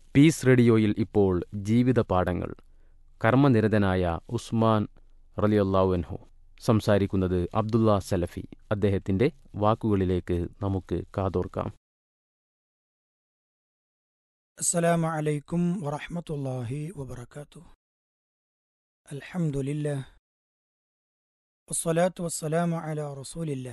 Piece റേഡിയോയിൽ ഇപ്പോൾ ജീവിത പാഠങ്ങൾ കർമ്മനിരതനായ ഉസ്മാൻ റലിയല്ലാവുൻഹു സംസാരിക്കുന്നത് അബ്ദുള്ള സലഫി അദ്ദേഹത്തിൻ്റെ വാക്കുകളിലേക്ക് നമുക്ക് കാതോർക്കാം السلام عليكم ورحمة الله وبركاته الحمد لله والصلاة والسلام على رسول الله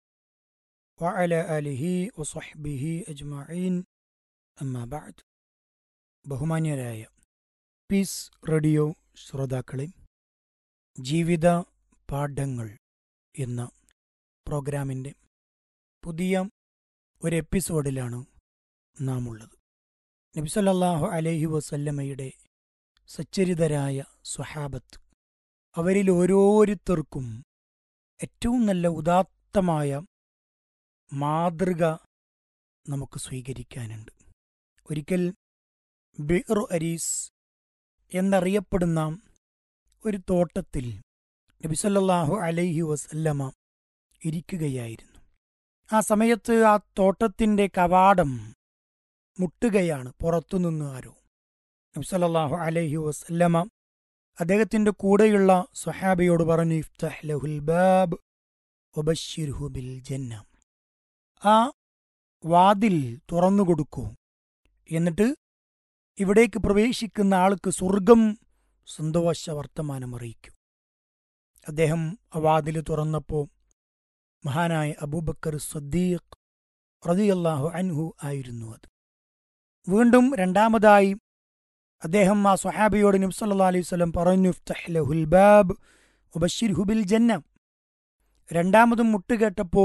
وعلى آله وصحبه أجمعين أما بعد ബഹുമാന്യരായ പീസ് റേഡിയോ ശ്രോതാക്കളെ ജീവിത പാഠങ്ങൾ എന്ന പ്രോഗ്രാമിൻ്റെ പുതിയ ഒരു എപ്പിസോഡിലാണ് നാം ഉള്ളത് നബിസല്ലാഹു അലൈഹി വസല്ലമയുടെ സച്ചരിതരായ സ്വഹാബത്ത് അവരിൽ ഓരോരുത്തർക്കും ഏറ്റവും നല്ല ഉദാത്തമായ മാതൃക നമുക്ക് സ്വീകരിക്കാനുണ്ട് ഒരിക്കൽ ബിർ അരീസ് എന്നറിയപ്പെടുന്ന ഒരു തോട്ടത്തിൽ നബിസല്ലാഹു അലൈഹി വസല്ലമ ഇരിക്കുകയായിരുന്നു ആ സമയത്ത് ആ തോട്ടത്തിൻ്റെ കവാടം മുട്ടുകയാണ് പുറത്തുനിന്ന് ആരോ നബ്സല്ലാഹു അലൈഹി വസല്ലമ അദ്ദേഹത്തിന്റെ കൂടെയുള്ള സ്വഹാബിയോട് പറഞ്ഞു ഇഫ്തഹ് ലഹുൽ ബാബ് വബശ്ശിർഹു ബിൽ ജന്ന ആ വാതിൽ തുറന്നു കൊടുക്കൂ എന്നിട്ട് ഇവിടേക്ക് പ്രവേശിക്കുന്ന ആൾക്ക് സ്വർഗം സന്തോഷ വർത്തമാനം അറിയിക്കൂ അദ്ദേഹം ആ വാതിൽ തുറന്നപ്പോൾ മഹാനായ അബൂബക്കർ സദ്ദീഖ് റതിയല്ലാഹു അൻഹു ആയിരുന്നു അത് വീണ്ടും രണ്ടാമതായി അദ്ദേഹം ആ സ്വഹാബിയോട് നബ്സല്ലാ അലൈഹി സ്വലം പറഞ്ഞു ലഹുൽ ബാബ് ഉബഷിർഹു ബിൽ ജന്ന രണ്ടാമതും മുട്ടുകേട്ടപ്പോ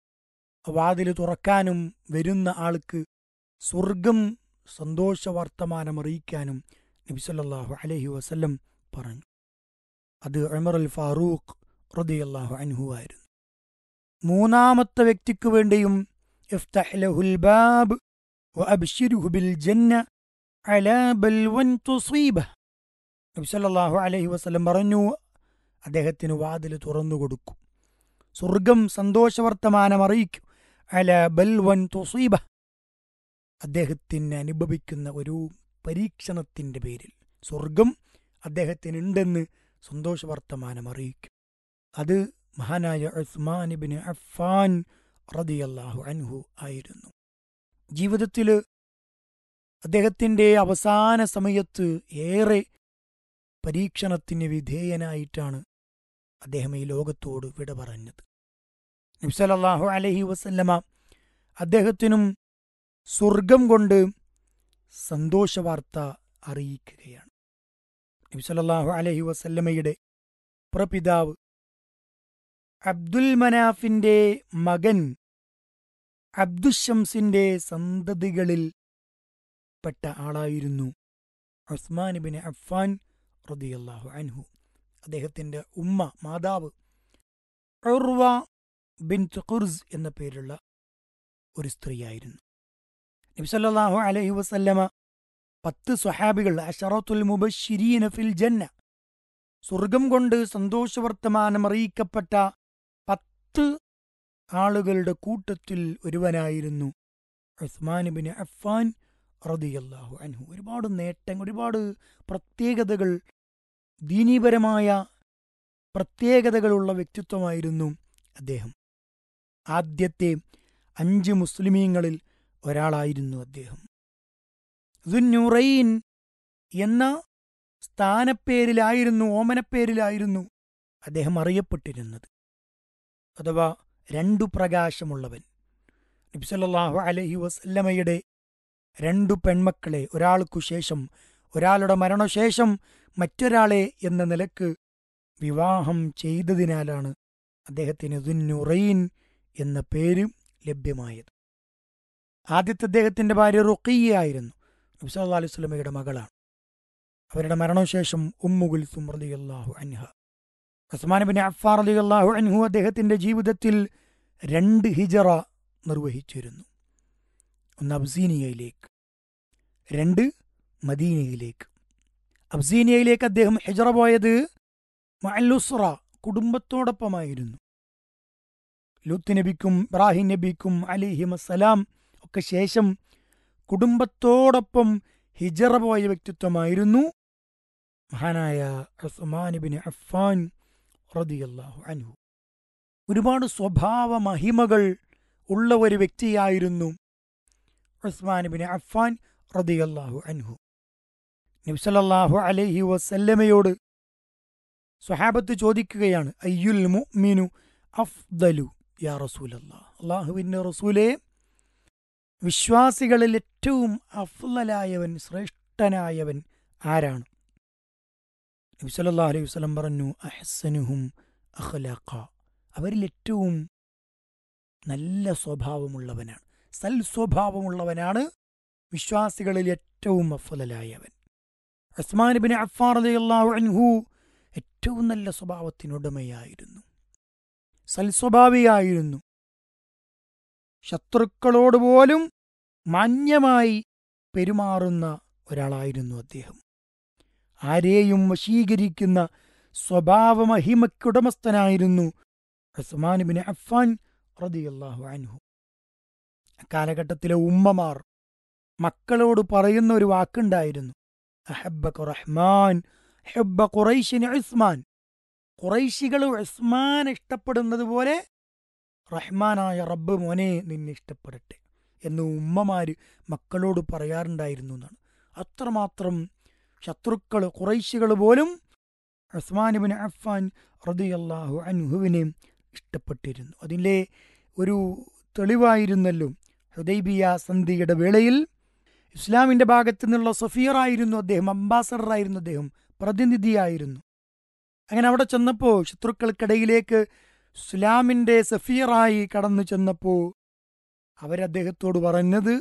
വാതിൽ തുറക്കാനും വരുന്ന ആൾക്ക് സ്വർഗം സന്തോഷ വർത്തമാനം അറിയിക്കാനും നബിസല്ലാഹു അലൈഹി വസല്ലം പറഞ്ഞു അത് ഉമർ അൽ ഫാറൂഖ് റദിയല്ലാഹു അൻഹു ആയിരുന്നു മൂന്നാമത്തെ വ്യക്തിക്ക് വേണ്ടിയും ലഹുൽ ബാബ് وأبشره بالجنة على بلوى تصيبه നബി സല്ലല്ലാഹു അലൈഹി വസല്ലം പറഞ്ഞു അദ്ദേഹത്തിന് വാതിൽ തുറന്നു കൊടുക്കും സ്വർഗം സന്തോഷവർത്തമാനം അറിയിക്കും അല ബൽവൻ തുസീബ അദ്ദേഹത്തിന് അനുഭവിക്കുന്ന ഒരു പരീക്ഷണത്തിന്റെ പേരിൽ സ്വർഗം അദ്ദേഹത്തിനുണ്ടെന്ന് സന്തോഷവർത്തമാനം അറിയിക്കും അത് മഹാനായ ഉസ്മാനിബിന് അഫ്ഫാൻ റദിയല്ലാഹു അൻഹു ആയിരുന്നു ജീവിതത്തിൽ അദ്ദേഹത്തിൻ്റെ അവസാന സമയത്ത് ഏറെ പരീക്ഷണത്തിന് വിധേയനായിട്ടാണ് അദ്ദേഹം ഈ ലോകത്തോട് വിട പറഞ്ഞത് നബ്സലല്ലാഹു അലഹി വസല്ലമ അദ്ദേഹത്തിനും സ്വർഗം കൊണ്ട് സന്തോഷവാർത്ത അറിയിക്കുകയാണ് നബ്സലല്ലാഹു അലഹി വസല്ലമയുടെ പ്രപിതാവ് അബ്ദുൽ മനാഫിന്റെ മകൻ അബ്ദുഷംസിന്റെ സന്തതികളിൽ പെട്ട ആളായിരുന്നു ഉസ്മാൻ ബിൻ അഫ്ഫാൻ റദിയല്ലാഹു അൻഹു അദ്ദേഹത്തിന്റെ ഉമ്മ മാതാവ് ഉർവ ബിൻ ഖുർസ് എന്ന പേരുള്ള ഒരു സ്ത്രീയായിരുന്നു നബിസല്ലാഹു അലൈഹി വസല്ലമ പത്ത് സ്വഹാബികൾ അഷറത്തുൽ മുബഷിരീന ഫിൽ ജന്ന സ്വർഗം കൊണ്ട് സന്തോഷവർത്തമാനം അറിയിക്കപ്പെട്ട പത്ത് ആളുകളുടെ കൂട്ടത്തിൽ ഒരുവനായിരുന്നു ഉസ്മാൻ ബിൻ അഫ്ഫാൻ റദിയല്ലാഹു അൻഹു ഒരുപാട് നേട്ടങ്ങൾ ഒരുപാട് പ്രത്യേകതകൾ ദീനീപരമായ പ്രത്യേകതകളുള്ള വ്യക്തിത്വമായിരുന്നു അദ്ദേഹം ആദ്യത്തെ അഞ്ച് മുസ്ലിമീങ്ങളിൽ ഒരാളായിരുന്നു അദ്ദേഹം ദുന്നുറൈൻ എന്ന സ്ഥാനപ്പേരിലായിരുന്നു ഓമനപ്പേരിലായിരുന്നു അദ്ദേഹം അറിയപ്പെട്ടിരുന്നത് അഥവാ രണ്ടു പ്രകാശമുള്ളവൻ നബ്സല്ലാഹു അലഹി വസല്ലമയുടെ രണ്ടു പെൺമക്കളെ ഒരാൾക്കു ശേഷം ഒരാളുടെ മരണശേഷം മറ്റൊരാളെ എന്ന നിലക്ക് വിവാഹം ചെയ്തതിനാലാണ് അദ്ദേഹത്തിന് ദുന്നുറൈൻ എന്ന പേര് ലഭ്യമായത് ആദ്യത്തെ അദ്ദേഹത്തിന്റെ ഭാര്യ റുഖിയായിരുന്നു നബ്സല്ലാ അലൈഹി സ്വലമയുടെ മകളാണ് അവരുടെ മരണശേഷം ഉമ്മുഗുൽസും റളിയല്ലാഹു അൻഹ ഉസ്മാൻ ബിൻ അഫ്ഫാർ റളിയല്ലാഹു അൻഹു അദ്ദേഹത്തിന്റെ ജീവിതത്തിൽ രണ്ട് ഹിജറ നിർവഹിച്ചിരുന്നു ഒന്ന് അബ്സീനിയയിലേക്ക് രണ്ട് മദീനയിലേക്ക് അബ്സീനിയയിലേക്ക് അദ്ദേഹം ഹിജറ പോയത് മഅല്ലുസ്റ കുടുംബത്തോടൊപ്പമായിരുന്നു ലൂത്ത് നബിക്കും ഇബ്രാഹിം നബിക്കും അലിഹിം അസ്സലാം ഒക്കെ ശേഷം കുടുംബത്തോടൊപ്പം ഹിജറ പോയ വ്യക്തിത്വമായിരുന്നു മഹാനായ ഉസ്മാനിബിൻ അഫ്ഫാൻ റദിയല്ലാഹു അൻഹു ഒരുപാട് സ്വഭാവ മഹിമകൾ ഉള്ള ഒരു വ്യക്തിയായിരുന്നു ഉസ്മാനിബിൻ അഫ്ഫാൻ റദിയല്ലാഹു അൻഹു നബ്സലല്ലാഹു അലൈഹി വസല്ലമയോട് സ്വഹാബത്ത് ചോദിക്കുകയാണ് അയ്യുൽ മുഅ്മിനു അഫ്ദലു യാ റസൂലല്ലാ അള്ളാഹുവിൻ്റെ റസൂലെ വിശ്വാസികളിൽ ഏറ്റവും അഫ്ലലായവൻ ശ്രേഷ്ഠനായവൻ ആരാണ് നബി സല്ലല്ലാഹു അലൈഹി വസല്ലം പറഞ്ഞു അഹ്സനുഹും അഖ്ലാഖ അവരിൽ ഏറ്റവും നല്ല സ്വഭാവമുള്ളവനാണ് സൽ സ്വഭാവമുള്ളവനാണ് വിശ്വാസികളിൽ ഏറ്റവും അഫ്ലലായവൻ ഉസ്മാൻ ബിൻ അഫ്ഫാർ റളിയല്ലാഹു അൻഹു ഏറ്റവും നല്ല സ്വഭാവത്തിനുടമയായിരുന്നു സൽസ്വഭാവിയായിരുന്നു ശത്രുക്കളോട് പോലും മാന്യമായി പെരുമാറുന്ന ഒരാളായിരുന്നു അദ്ദേഹം ആരെയും വശീകരിക്കുന്ന സ്വഭാവമഹിമയ്ക്കുടമസ്ഥനായിരുന്നു ഉസ്മാൻ ബിൻ അഫ്ഫാൻ റളിയല്ലാഹു അൻഹു കാലഘട്ടത്തിലെ ഉമ്മമാർ മക്കളോട് പറയുന്ന ഒരു വാക്കുണ്ടായിരുന്നു അഹബ്ബക റഹ്മാൻ ഹബ്ബ ഖുറൈശിന് ഉസ്മാൻ ഖുറൈശികൾ ഉസ്മാൻ ഇഷ്ടപ്പെടുന്നത് പോലെ റഹ്മാനായ റബ്ബ് മോനെ നിന്നെ ഇഷ്ടപ്പെടട്ടെ എന്ന് ഉമ്മമാര് മക്കളോട് പറയാറുണ്ടായിരുന്നു എന്നാണ് അത്രമാത്രം ശത്രുക്കൾ ഖുറൈശികൾ പോലും ഉസ്മാനിബിൻ അഫ്ഫാൻ റദിയല്ലാഹു അൻഹുവിനെ ഇഷ്ടപ്പെട്ടിരുന്നു അതിലെ ഒരു തെളിവായിരുന്നല്ലോ ഹുദൈബിയ സന്ധിയുടെ വേളയിൽ ഇസ്ലാമിന്റെ ഭാഗത്തു നിന്നുള്ള സഫീറായിരുന്നു അദ്ദേഹം അംബാസഡറായിരുന്നു അദ്ദേഹം പ്രതിനിധിയായിരുന്നു അങ്ങനെ അവിടെ ചെന്നപ്പോൾ ശത്രുക്കൾക്കിടയിലേക്ക് ഇസ്ലാമിന്റെ സഫീറായി കടന്നു ചെന്നപ്പോൾ അവരദ്ദേഹത്തോട് പറഞ്ഞത്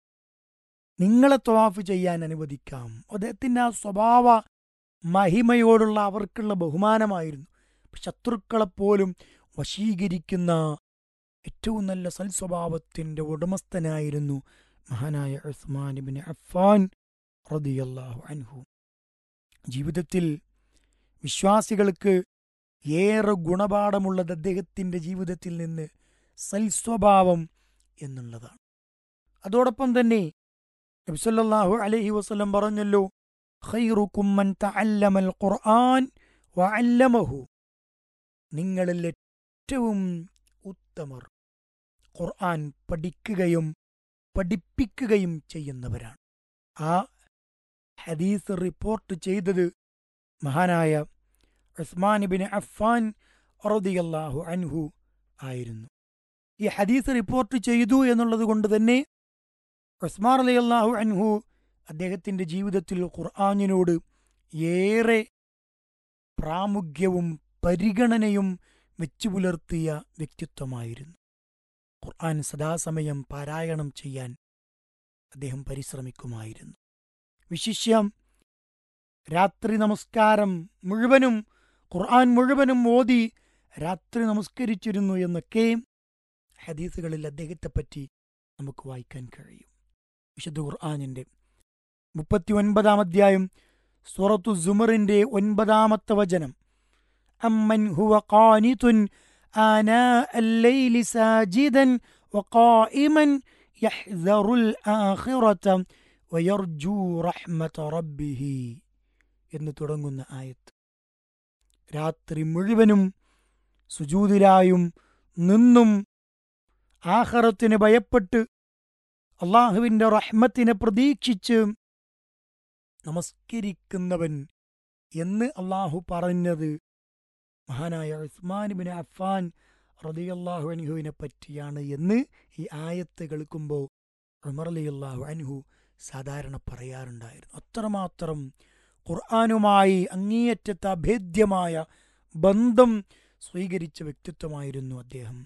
നിങ്ങളെ ത്വാഫ് ചെയ്യാൻ അനുവദിക്കാം അദ്ദേഹത്തിന്റെ ആ സ്വഭാവ മഹിമയോടുള്ള അവർക്കുള്ള ബഹുമാനമായിരുന്നു ശത്രുക്കളെപ്പോലും വശീകരിക്കുന്ന ഏറ്റവും നല്ല സൽസ്വഭാവത്തിന്റെ ഉടമസ്ഥനായിരുന്നു മഹാനായ ഉസ്മാൻ ബിൻ അഫ്ഫാൻ റളിയല്ലാഹു അൻഹു ജീവിതത്തിൽ വിശ്വാസികൾക്ക് ഏറെ ഗുണപാഠമുള്ളത് അദ്ദേഹത്തിന്റെ ജീവിതത്തിൽ നിന്ന് സൽസ്വഭാവം എന്നുള്ളതാണ് അതോടൊപ്പം തന്നെ നബിസല്ലാഹു അലൈഹി വസല്ലം പറഞ്ഞല്ലോ ഖൈറുക്കും മൻ തഅല്ലമൽ ഖുർആൻ വഅല്ലമഹു നിങ്ങളിൽ ഏറ്റവും ഉത്തമർ ഖുർആൻ പഠിക്കുകയും പഠിപ്പിക്കുകയും ചെയ്യുന്നവരാണ് ആ ഹദീസ് റിപ്പോർട്ട് ചെയ്തത് മഹാനായ ഉസ്മാൻ അഫ്ഫാൻ റളിയല്ലാഹു അൻഹു ആയിരുന്നു ഈ ഹദീസ് റിപ്പോർട്ട് ചെയ്തു എന്നുള്ളത് കൊണ്ട് തന്നെ ഉസ്മാൻ റളിയല്ലാഹു അൻഹു അദ്ദേഹത്തിന്റെ ജീവിതത്തിൽ ഖുർആാനിനോട് ഏറെ പ്രാമുഖ്യവും പരിഗണനയും വെച്ചു പുലർത്തിയ വ്യക്തിത്വമായിരുന്നു ഖുർആൻ സദാസമയം പാരായണം ചെയ്യാൻ അദ്ദേഹം പരിശ്രമിക്കുമായിരുന്നു വിശിഷ്യം രാത്രി നമസ്കാരം മുഴുവനും ഖുർആൻ മുഴുവനും ഓതി രാത്രി നമസ്കരിച്ചിരുന്നു എന്നൊക്കെ ഹദീസുകളിൽ അദ്ദേഹത്തെപ്പറ്റി നമുക്ക് വായിക്കാൻ കഴിയും വിശുദ്ധ ഖുർആാനിന്റെ മുപ്പത്തി ഒൻപതാം അധ്യായം സൂറത്തു സുമറിന്റെ ഒൻപതാമത്തെ വചനം അമ്മൻ ഹുവ ഖാനിതുൻ آناء الليل ساجدا وقائما يحذر الآخرة ويرجو رحمة ربه എന്ന് തുടങ്ങുന്ന ആയത്ത് രാത്രി മുഴുവനും സുജൂതിലായും നിന്നും ആഹറത്തിന് ഭയപ്പെട്ട് അള്ളാഹുവിന്റെ റഹ്മത്തിനെ പ്രതീക്ഷിച്ച് നമസ്കരിക്കുന്നവൻ എന്ന് അള്ളാഹു പറഞ്ഞത് മഹാനായ ഉസ്മാൻ അഫ്ഫാൻ റതിയല്ലാഹു അൻഹുവിനെ പറ്റിയാണ് എന്ന് ഈ ആയത്ത് കേൾക്കുമ്പോൾ ഉമർ അലി അള്ളാഹു അൻഹു സാധാരണ പറയാറുണ്ടായിരുന്നു അത്രമാത്രം ഖുർആാനുമായി അങ്ങേയറ്റത്തെ അഭേദ്യമായ ബന്ധം സ്വീകരിച്ച വ്യക്തിത്വമായിരുന്നു അദ്ദേഹം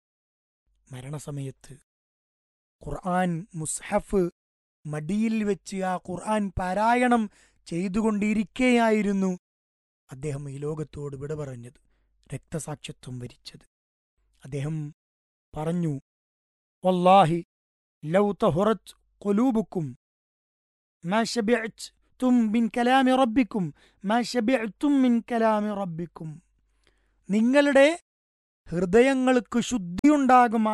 മരണസമയത്ത് ഖുർആൻ മുസ്ഹഫ് മടിയിൽ വെച്ച് ആ ഖുർആൻ പാരായണം ചെയ്തുകൊണ്ടിരിക്കെയായിരുന്നു അദ്ദേഹം ഈ ലോകത്തോട് വിട പറഞ്ഞത് രക്തസാക്ഷിത്വം വരിച്ചത് അദ്ദേഹം പറഞ്ഞു വല്ലാഹി ലൗ തഹുറത് ഖുലൂബുക്കും മാ ശബിഅ്തും മിൻ കലാമി റബ്ബിക്കും മാ ശബിഅ്തും മിൻ കലാമി റബ്ബിക്കും നിങ്ങളുടെ ഹൃദയങ്ങൾക്ക്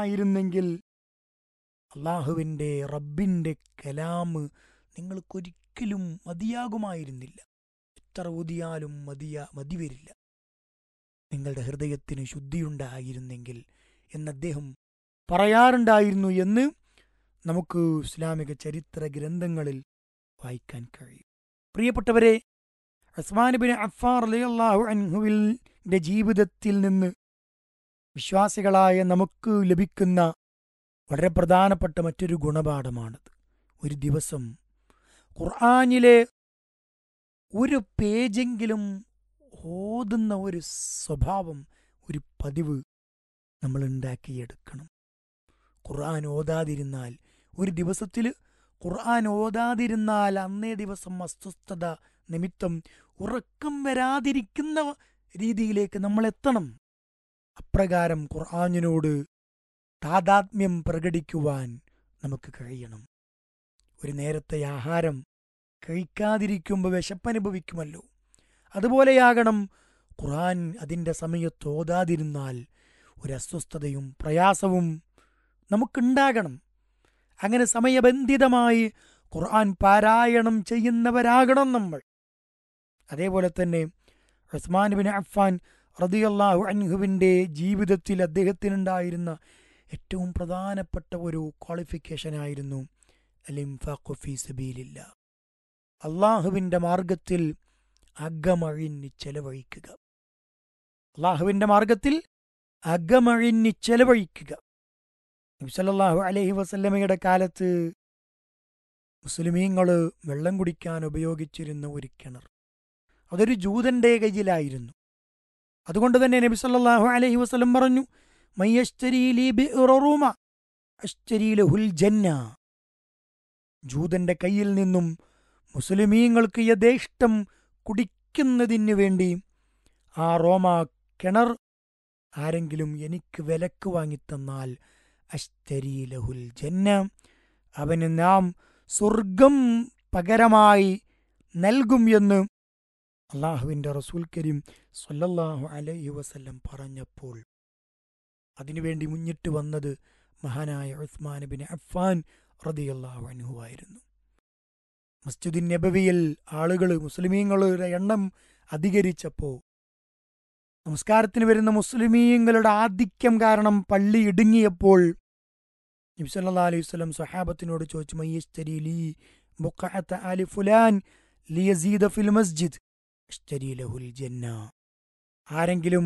ശുദ്ധിയുണ്ടാകുമായിരുന്നെങ്കിൽ അള്ളാഹുവിൻ്റെ റബ്ബിൻ്റെ കലാമ് നിങ്ങൾക്കൊരിക്കലും ഒരിക്കലും മതിയാകുമായിരുന്നില്ല എത്ര ഊതിയാലും മതിയ മതി വരില്ല നിങ്ങളുടെ ഹൃദയത്തിന് ശുദ്ധിയുണ്ടായിരുന്നെങ്കിൽ എന്ന് അദ്ദേഹം പറയാറുണ്ടായിരുന്നു എന്ന് നമുക്ക് ഇസ്ലാമിക ചരിത്ര ഗ്രന്ഥങ്ങളിൽ വായിക്കാൻ കഴിയും പ്രിയപ്പെട്ടവരെ ഉസ്മാൻ ബിൻ അഫാർ അലിയല്ലാഹു അൻഹുവിന്റെ ജീവിതത്തിൽ നിന്ന് വിശ്വാസികളായ നമുക്ക് ലഭിക്കുന്ന വളരെ പ്രധാനപ്പെട്ട മറ്റൊരു ഗുണപാഠമാണത് ഒരു ദിവസം ഖുർആാനിലെ ഒരു പേജെങ്കിലും ഓതുന്ന ഒരു സ്വഭാവം ഒരു പതിവ് നമ്മൾ ഉണ്ടാക്കിയെടുക്കണം ഖുർആൻ ഓതാതിരുന്നാൽ ഒരു ദിവസത്തിൽ ഖുർആൻ ഓതാതിരുന്നാൽ അന്നേ ദിവസം അസ്വസ്ഥത നിമിത്തം ഉറക്കം വരാതിരിക്കുന്ന രീതിയിലേക്ക് നമ്മൾ എത്തണം അപ്രകാരം ഖുർആാനിനോട് താതാത്മ്യം പ്രകടിക്കുവാൻ നമുക്ക് കഴിയണം ഒരു നേരത്തെ ആഹാരം കഴിക്കാതിരിക്കുമ്പോൾ വിശപ്പനുഭവിക്കുമല്ലോ അതുപോലെയാകണം ഖുർആൻ അതിൻ്റെ സമയത്ത് ഓതാതിരുന്നാൽ ഒരു അസ്വസ്ഥതയും പ്രയാസവും നമുക്കുണ്ടാകണം അങ്ങനെ സമയബന്ധിതമായി ഖുർആൻ പാരായണം ചെയ്യുന്നവരാകണം നമ്മൾ അതേപോലെ തന്നെ ഉസ്മാൻ ബിൻ അഫ്ഫാൻ റതിയല്ലാഹു അൻഹുവിൻ്റെ ജീവിതത്തിൽ അദ്ദേഹത്തിനുണ്ടായിരുന്ന ഏറ്റവും പ്രധാനപ്പെട്ട ഒരു ക്വാളിഫിക്കേഷനായിരുന്നു അലിംഫാഖു ഫീ സബീലില്ല അള്ളാഹുവിൻ്റെ മാർഗത്തിൽ അകമഴിഞ്ഞ് ചെലവഴിക്കുക അള്ളാഹുവിൻ്റെ മാർഗത്തിൽ അകമഴിഞ്ഞ് ചെലവഴിക്കുക നബ്സല്ലാഹു അലഹി വസല്ലമയുടെ കാലത്ത് മുസ്ലിമീങ്ങൾ വെള്ളം കുടിക്കാൻ ഉപയോഗിച്ചിരുന്ന ഒരു കിണർ അതൊരു ജൂതന്റെ കയ്യിലായിരുന്നു അതുകൊണ്ട് തന്നെ നബി സല്ലല്ലാഹു അലൈഹി വസല്ലം പറഞ്ഞു മയ്യശ്തരി ലീ ബിഇററൂമ അശ്തരി ലഹുൽ ജന്ന ജൂതന്റെ കയ്യിൽ നിന്നും മുസ്ലിമീങ്ങൾക്ക് യഥേഷ്ടം കുടിക്കുന്നതിന് വേണ്ടി ആ റോമ കിണർ ആരെങ്കിലും എനിക്ക് വിലക്ക് വാങ്ങിത്തന്നാൽ അശ്തരി ലഹുൽ ജന്ന അവന് നാം സ്വർഗം പകരമായി നൽകും എന്ന് അള്ളാഹുവിൻ്റെ റസൂൽ കരീം സല്ലല്ലാഹു അലൈഹി വസല്ലം പറഞ്ഞപ്പോൾ അതിനുവേണ്ടി മുന്നിട്ട് വന്നത് മഹാനായ ഉസ്മാൻ ബിൻ അഫ്ഫാൻ റതിയല്ലാഹു അൻഹു ആയിരുന്നു മസ്ജിദിൻ നബവിയിൽ ആളുകൾ മുസ്ലിമീങ്ങളുടെ എണ്ണം അധികരിച്ചപ്പോൾ നമസ്കാരത്തിന് വരുന്ന മുസ്ലിമീങ്ങളുടെ ആധിക്യം കാരണം പള്ളി ഇടുങ്ങിയപ്പോൾ നബി സല്ലല്ലാഹു അലൈഹി വസല്ലം സ്വഹാബത്തിനോട് ചോദിച്ചു മയ്യസ്തരി ലീ ബുഖഅത ആലി ഫുലാൻ ലിയസീദ ഫിൽ മസ്ജിദ് അഷ്തരി ലഹുൽ ജന്ന ആരെങ്കിലും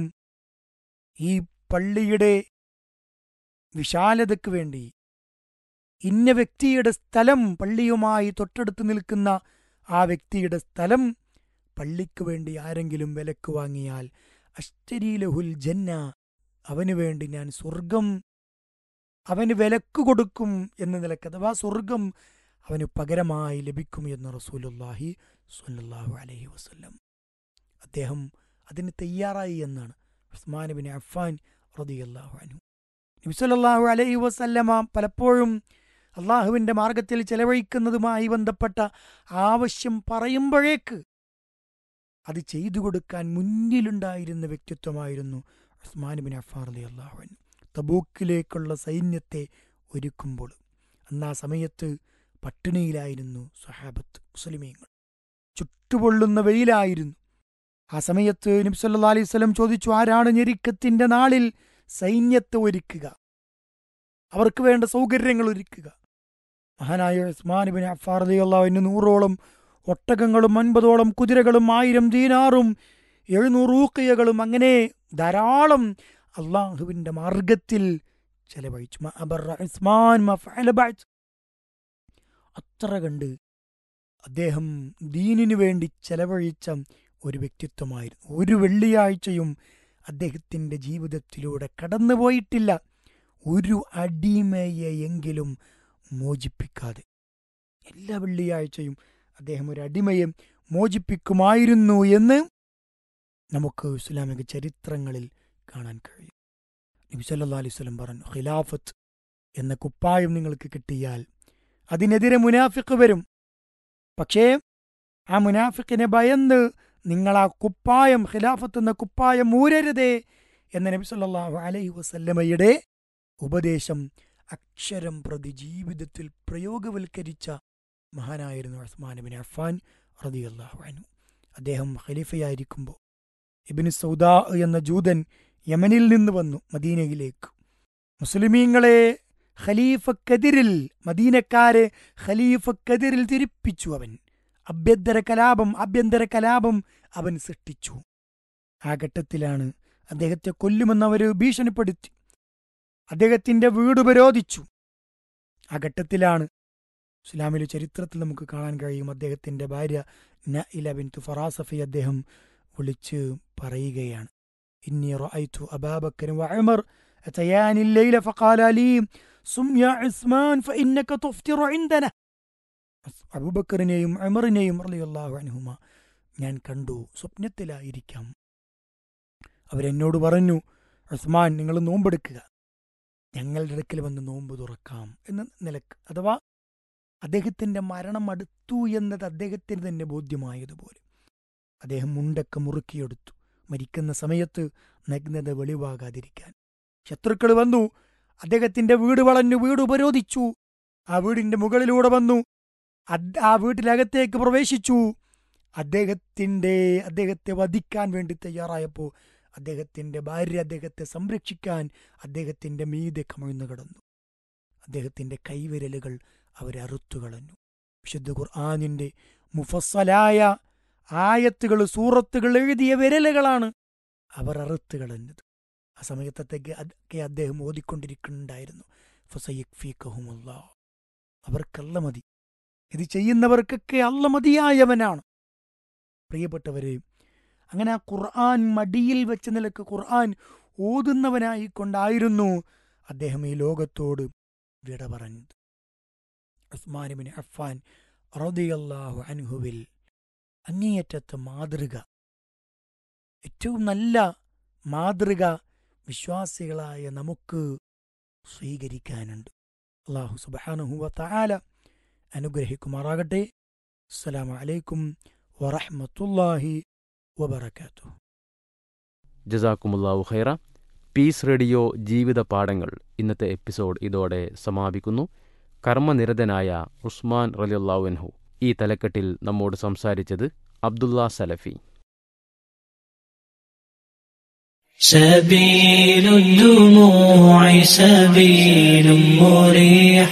ഈ പള്ളിയുടെ വിശാലതയ്ക്ക് വേണ്ടി ഇന്ന വ്യക്തിയുടെ സ്ഥലം പള്ളിയുമായി തൊട്ടടുത്ത് നിൽക്കുന്ന ആ വ്യക്തിയുടെ സ്ഥലം പള്ളിക്ക് വേണ്ടി ആരെങ്കിലും വിലക്ക് വാങ്ങിയാൽ അഷ്തരി ലഹുൽ ജന്ന അവന് വേണ്ടി ഞാൻ സ്വർഗം അവന് വിലക്ക് കൊടുക്കും എന്ന നിലക്ക് അഥവാ സ്വർഗം അവന് പകരമായി ലഭിക്കും എന്ന് റസൂലുല്ലാഹി സ്വല്ലല്ലാഹു അലൈഹി വസല്ലം അദ്ദേഹം അതിന് തയ്യാറായി എന്നാണ് ഉസ്മാൻ ബിൻ അഫ്ഫാൻ റളിയല്ലാഹു അൻഹു നബി സല്ലല്ലാഹു അലൈഹി വസല്ലമ പലപ്പോഴും അള്ളാഹുവിൻ്റെ മാർഗത്തിൽ ചെലവഴിക്കുന്നതുമായി ബന്ധപ്പെട്ട ആവശ്യം പറയുമ്പോഴേക്ക് അത് ചെയ്തു കൊടുക്കാൻ മുന്നിലുണ്ടായിരുന്ന വ്യക്തിത്വമായിരുന്നു ഉസ്മാൻ ബിൻ അഫ്ഫാർ അലി അള്ളാഹുൻ തബൂക്കിലേക്കുള്ള സൈന്യത്തെ ഒരുക്കുമ്പോൾ അന്ന് ആ സമയത്ത് പട്ടിണിയിലായിരുന്നു സഹാബത്ത് മുസ്ലിമീങ്ങൾ ചുട്ടുപൊള്ളുന്ന വെയിലായിരുന്നു ആ സമയത്ത് നബി സല്ലാ അലൈഹി സ്വലം ചോദിച്ചു ആരാണ് ഞെരുക്കത്തിന്റെ നാളിൽ സൈന്യത്തെ ഒരുക്കുക അവർക്ക് വേണ്ട സൗകര്യങ്ങൾ ഒരുക്കുക മഹാനായ ഉസ്മാൻ ബിൻ അഫാർ അലി അള്ളാഹുവിന് നൂറോളം ഒട്ടകങ്ങളും അൻപതോളം കുതിരകളും ആയിരം ദീനാറും എഴുന്നൂറ് ഊക്കിയകളും അങ്ങനെ ധാരാളം അള്ളാഹുവിൻ്റെ മാർഗത്തിൽ ചെലവഴിച്ചു മ അബറ ഉസ്മാൻ മ ഫഅല ബഅദ്. അത്ര കണ്ട് അദ്ദേഹം ദീനിനു വേണ്ടി ചെലവഴിച്ച ഒരു വ്യക്തിത്വമായിരുന്നു ഒരു വെള്ളിയാഴ്ചയും അദ്ദേഹത്തിൻ്റെ ജീവിതത്തിലൂടെ കടന്നുപോയിട്ടില്ല ഒരു അടിമയെയെങ്കിലും മോചിപ്പിക്കാതെ എല്ലാ വെള്ളിയാഴ്ചയും അദ്ദേഹം ഒരു അടിമയെ മോചിപ്പിക്കുമായിരുന്നു എന്ന് നമുക്ക് ഇസ്ലാമിക ചരിത്രങ്ങളിൽ കാണാൻ കഴിയും നബി സല്ലല്ലാഹു അലൈഹി വസല്ലം പറഞ്ഞു ഖിലാഫത്ത് എന്ന കുപ്പായം നിങ്ങൾക്ക് കിട്ടിയാൽ അതിനെതിരെ മുനാഫിക്ക് വരും പക്ഷേ ആ മുനാഫിക്കിനെ ഭയന്ന് നിങ്ങൾ ആ കുപ്പായം ഖിലാഫത്ത് എന്ന കുപ്പായം മൂരരുതേ എന്ന നബി സല്ലല്ലാഹു അലൈഹി വസല്ലമയുടെ ഉപദേശം അക്ഷരം പ്രതി ജീവിതത്തിൽ പ്രയോഗവൽക്കരിച്ച മഹാനായിരുന്നു ഉസ്മാൻ ബിൻ അഫ്ഫാൻ റളിയല്ലാഹു അൻഹു അദ്ദേഹം ഖലീഫയായിരിക്കുമ്പോൾ ഇബിന് സൗദാ എന്ന ജൂതൻ യമനിൽ നിന്ന് വന്നു മദീനയിലേക്ക് മുസ്ലിമീങ്ങളെ ഖലീഫക്കെതിരിൽ മദീനക്കാരെ ഖലീഫക്കെതിരിൽ തിരിപ്പിച്ചു അവൻ അഭ്യന്തര കലാപം ആഭ്യന്തര കലാപം അവൻ സൃഷ്ടിച്ചു ആ ഘട്ടത്തിലാണ് അദ്ദേഹത്തെ കൊല്ലുമെന്ന് അവർ ഭീഷണിപ്പെടുത്തി അദ്ദേഹത്തിന്റെ വീട് ഉപരോധിച്ചു ആ ഘട്ടത്തിലാണ് ഇസ്ലാമിലെ ചരിത്രത്തിൽ നമുക്ക് കാണാൻ കഴിയും അദ്ദേഹത്തിന്റെ ഭാര്യ നഇല ബിൻതു ഫറാസഫി അദ്ദേഹം വിളിച്ച് പറയുകയാണ് ഇന്നി റഅയ്തു അബാബക്കർ വഉമർ أتياني الليلة فقال لي صم يا عثمان فإنك تفطر عندنا അബൂബക്കറിനെയും അമറിനെയും റളിയല്ലാഹു അൻഹുമ ഞാൻ കണ്ടു സ്വപ്നത്തിലായിരിക്കാം അവരെന്നോട് പറഞ്ഞു ഉസ്മാൻ നിങ്ങൾ നോമ്പെടുക്കുക ഞങ്ങളുടെ അടുക്കൽ വന്ന് നോമ്പ് തുറക്കാം എന്ന നിലക്ക് അഥവാ അദ്ദേഹത്തിന്റെ മരണം അടുത്തു എന്നത് അദ്ദേഹത്തിന് തന്നെ ബോധ്യമായതുപോലെ അദ്ദേഹം മുണ്ടൊക്കെ മുറുക്കിയെടുത്തു മരിക്കുന്ന സമയത്ത് നഗ്നത വെളിവാകാതിരിക്കാൻ ശത്രുക്കൾ വന്നു അദ്ദേഹത്തിന്റെ വീട് വളഞ്ഞു വീട് ഉപരോധിച്ചു ആ വീടിന്റെ മുകളിലൂടെ വന്നു അത് ആ വീട്ടിലകത്തേക്ക് പ്രവേശിച്ചു അദ്ദേഹത്തിന്റെ അദ്ദേഹത്തെ വധിക്കാൻ വേണ്ടി തയ്യാറായപ്പോൾ അദ്ദേഹത്തിന്റെ ഭാര്യ അദ്ദേഹത്തെ സംരക്ഷിക്കാൻ അദ്ദേഹത്തിന്റെ മീതെ കമിഴ്ന്നു കിടന്നു അദ്ദേഹത്തിന്റെ കൈവിരലുകൾ അവരെ അറുത്തു കളഞ്ഞു വിശുദ്ധ ഖുർആാനിന്റെ മുഫസ്സലായ ആയത്തുകൾ സൂറത്തുകൾ എഴുതിയ വിരലുകളാണ് അവർ അറുത്തു കളഞ്ഞത് ആ സമയത്തേക്ക് ഒക്കെ അദ്ദേഹം ഓതിക്കൊണ്ടിരിക്കുന്നുണ്ടായിരുന്നു ഫസയക്ഫീക്കഹുമുള്ള അവർക്കല്ല മതി ഇത് ചെയ്യുന്നവർക്കൊക്കെ അല്ല മതിയായവനാണ് പ്രിയപ്പെട്ടവരെ അങ്ങനെ ആ ഖുർആൻ മടിയിൽ വെച്ച നിലക്ക് ഖുർആൻ ഓതുന്നവനായിക്കൊണ്ടായിരുന്നു അദ്ദേഹം ഈ ലോകത്തോട് വിട പറഞ്ഞത് ഉസ്മാനിബിൻ അഫ്ഫാൻ റദിയല്ലാഹു അൻഹുവിൽ അങ്ങേയറ്റത്തെ മാതൃക ഏറ്റവും നല്ല മാതൃക വിശ്വാസികളായ നമുക്ക് സ്വീകരിക്കാനുണ്ട് അള്ളാഹു സുബാനുഹുവ താല അനുഗ്രഹിക്കുമാറാകട്ടെ അസ്സലാമു അലൈക്കും വറഹ്മത്തുള്ളാഹി വബറകാതുഹു ജസാക്കുമുല്ലാവു ഖൈറ പീസ് റേഡിയോ ജീവിത പാഠങ്ങൾ ഇന്നത്തെ എപ്പിസോഡ് ഇതോടെ സമാപിക്കുന്നു കർമ്മനിരതനായ ഉസ്മാൻ റലിയുള്ളാവുൻഹു ഈ തലക്കെട്ടിൽ നമ്മോട് സംസാരിച്ചത് അബ്ദുള്ള സലഫി سبيل الدموع سبيل مريح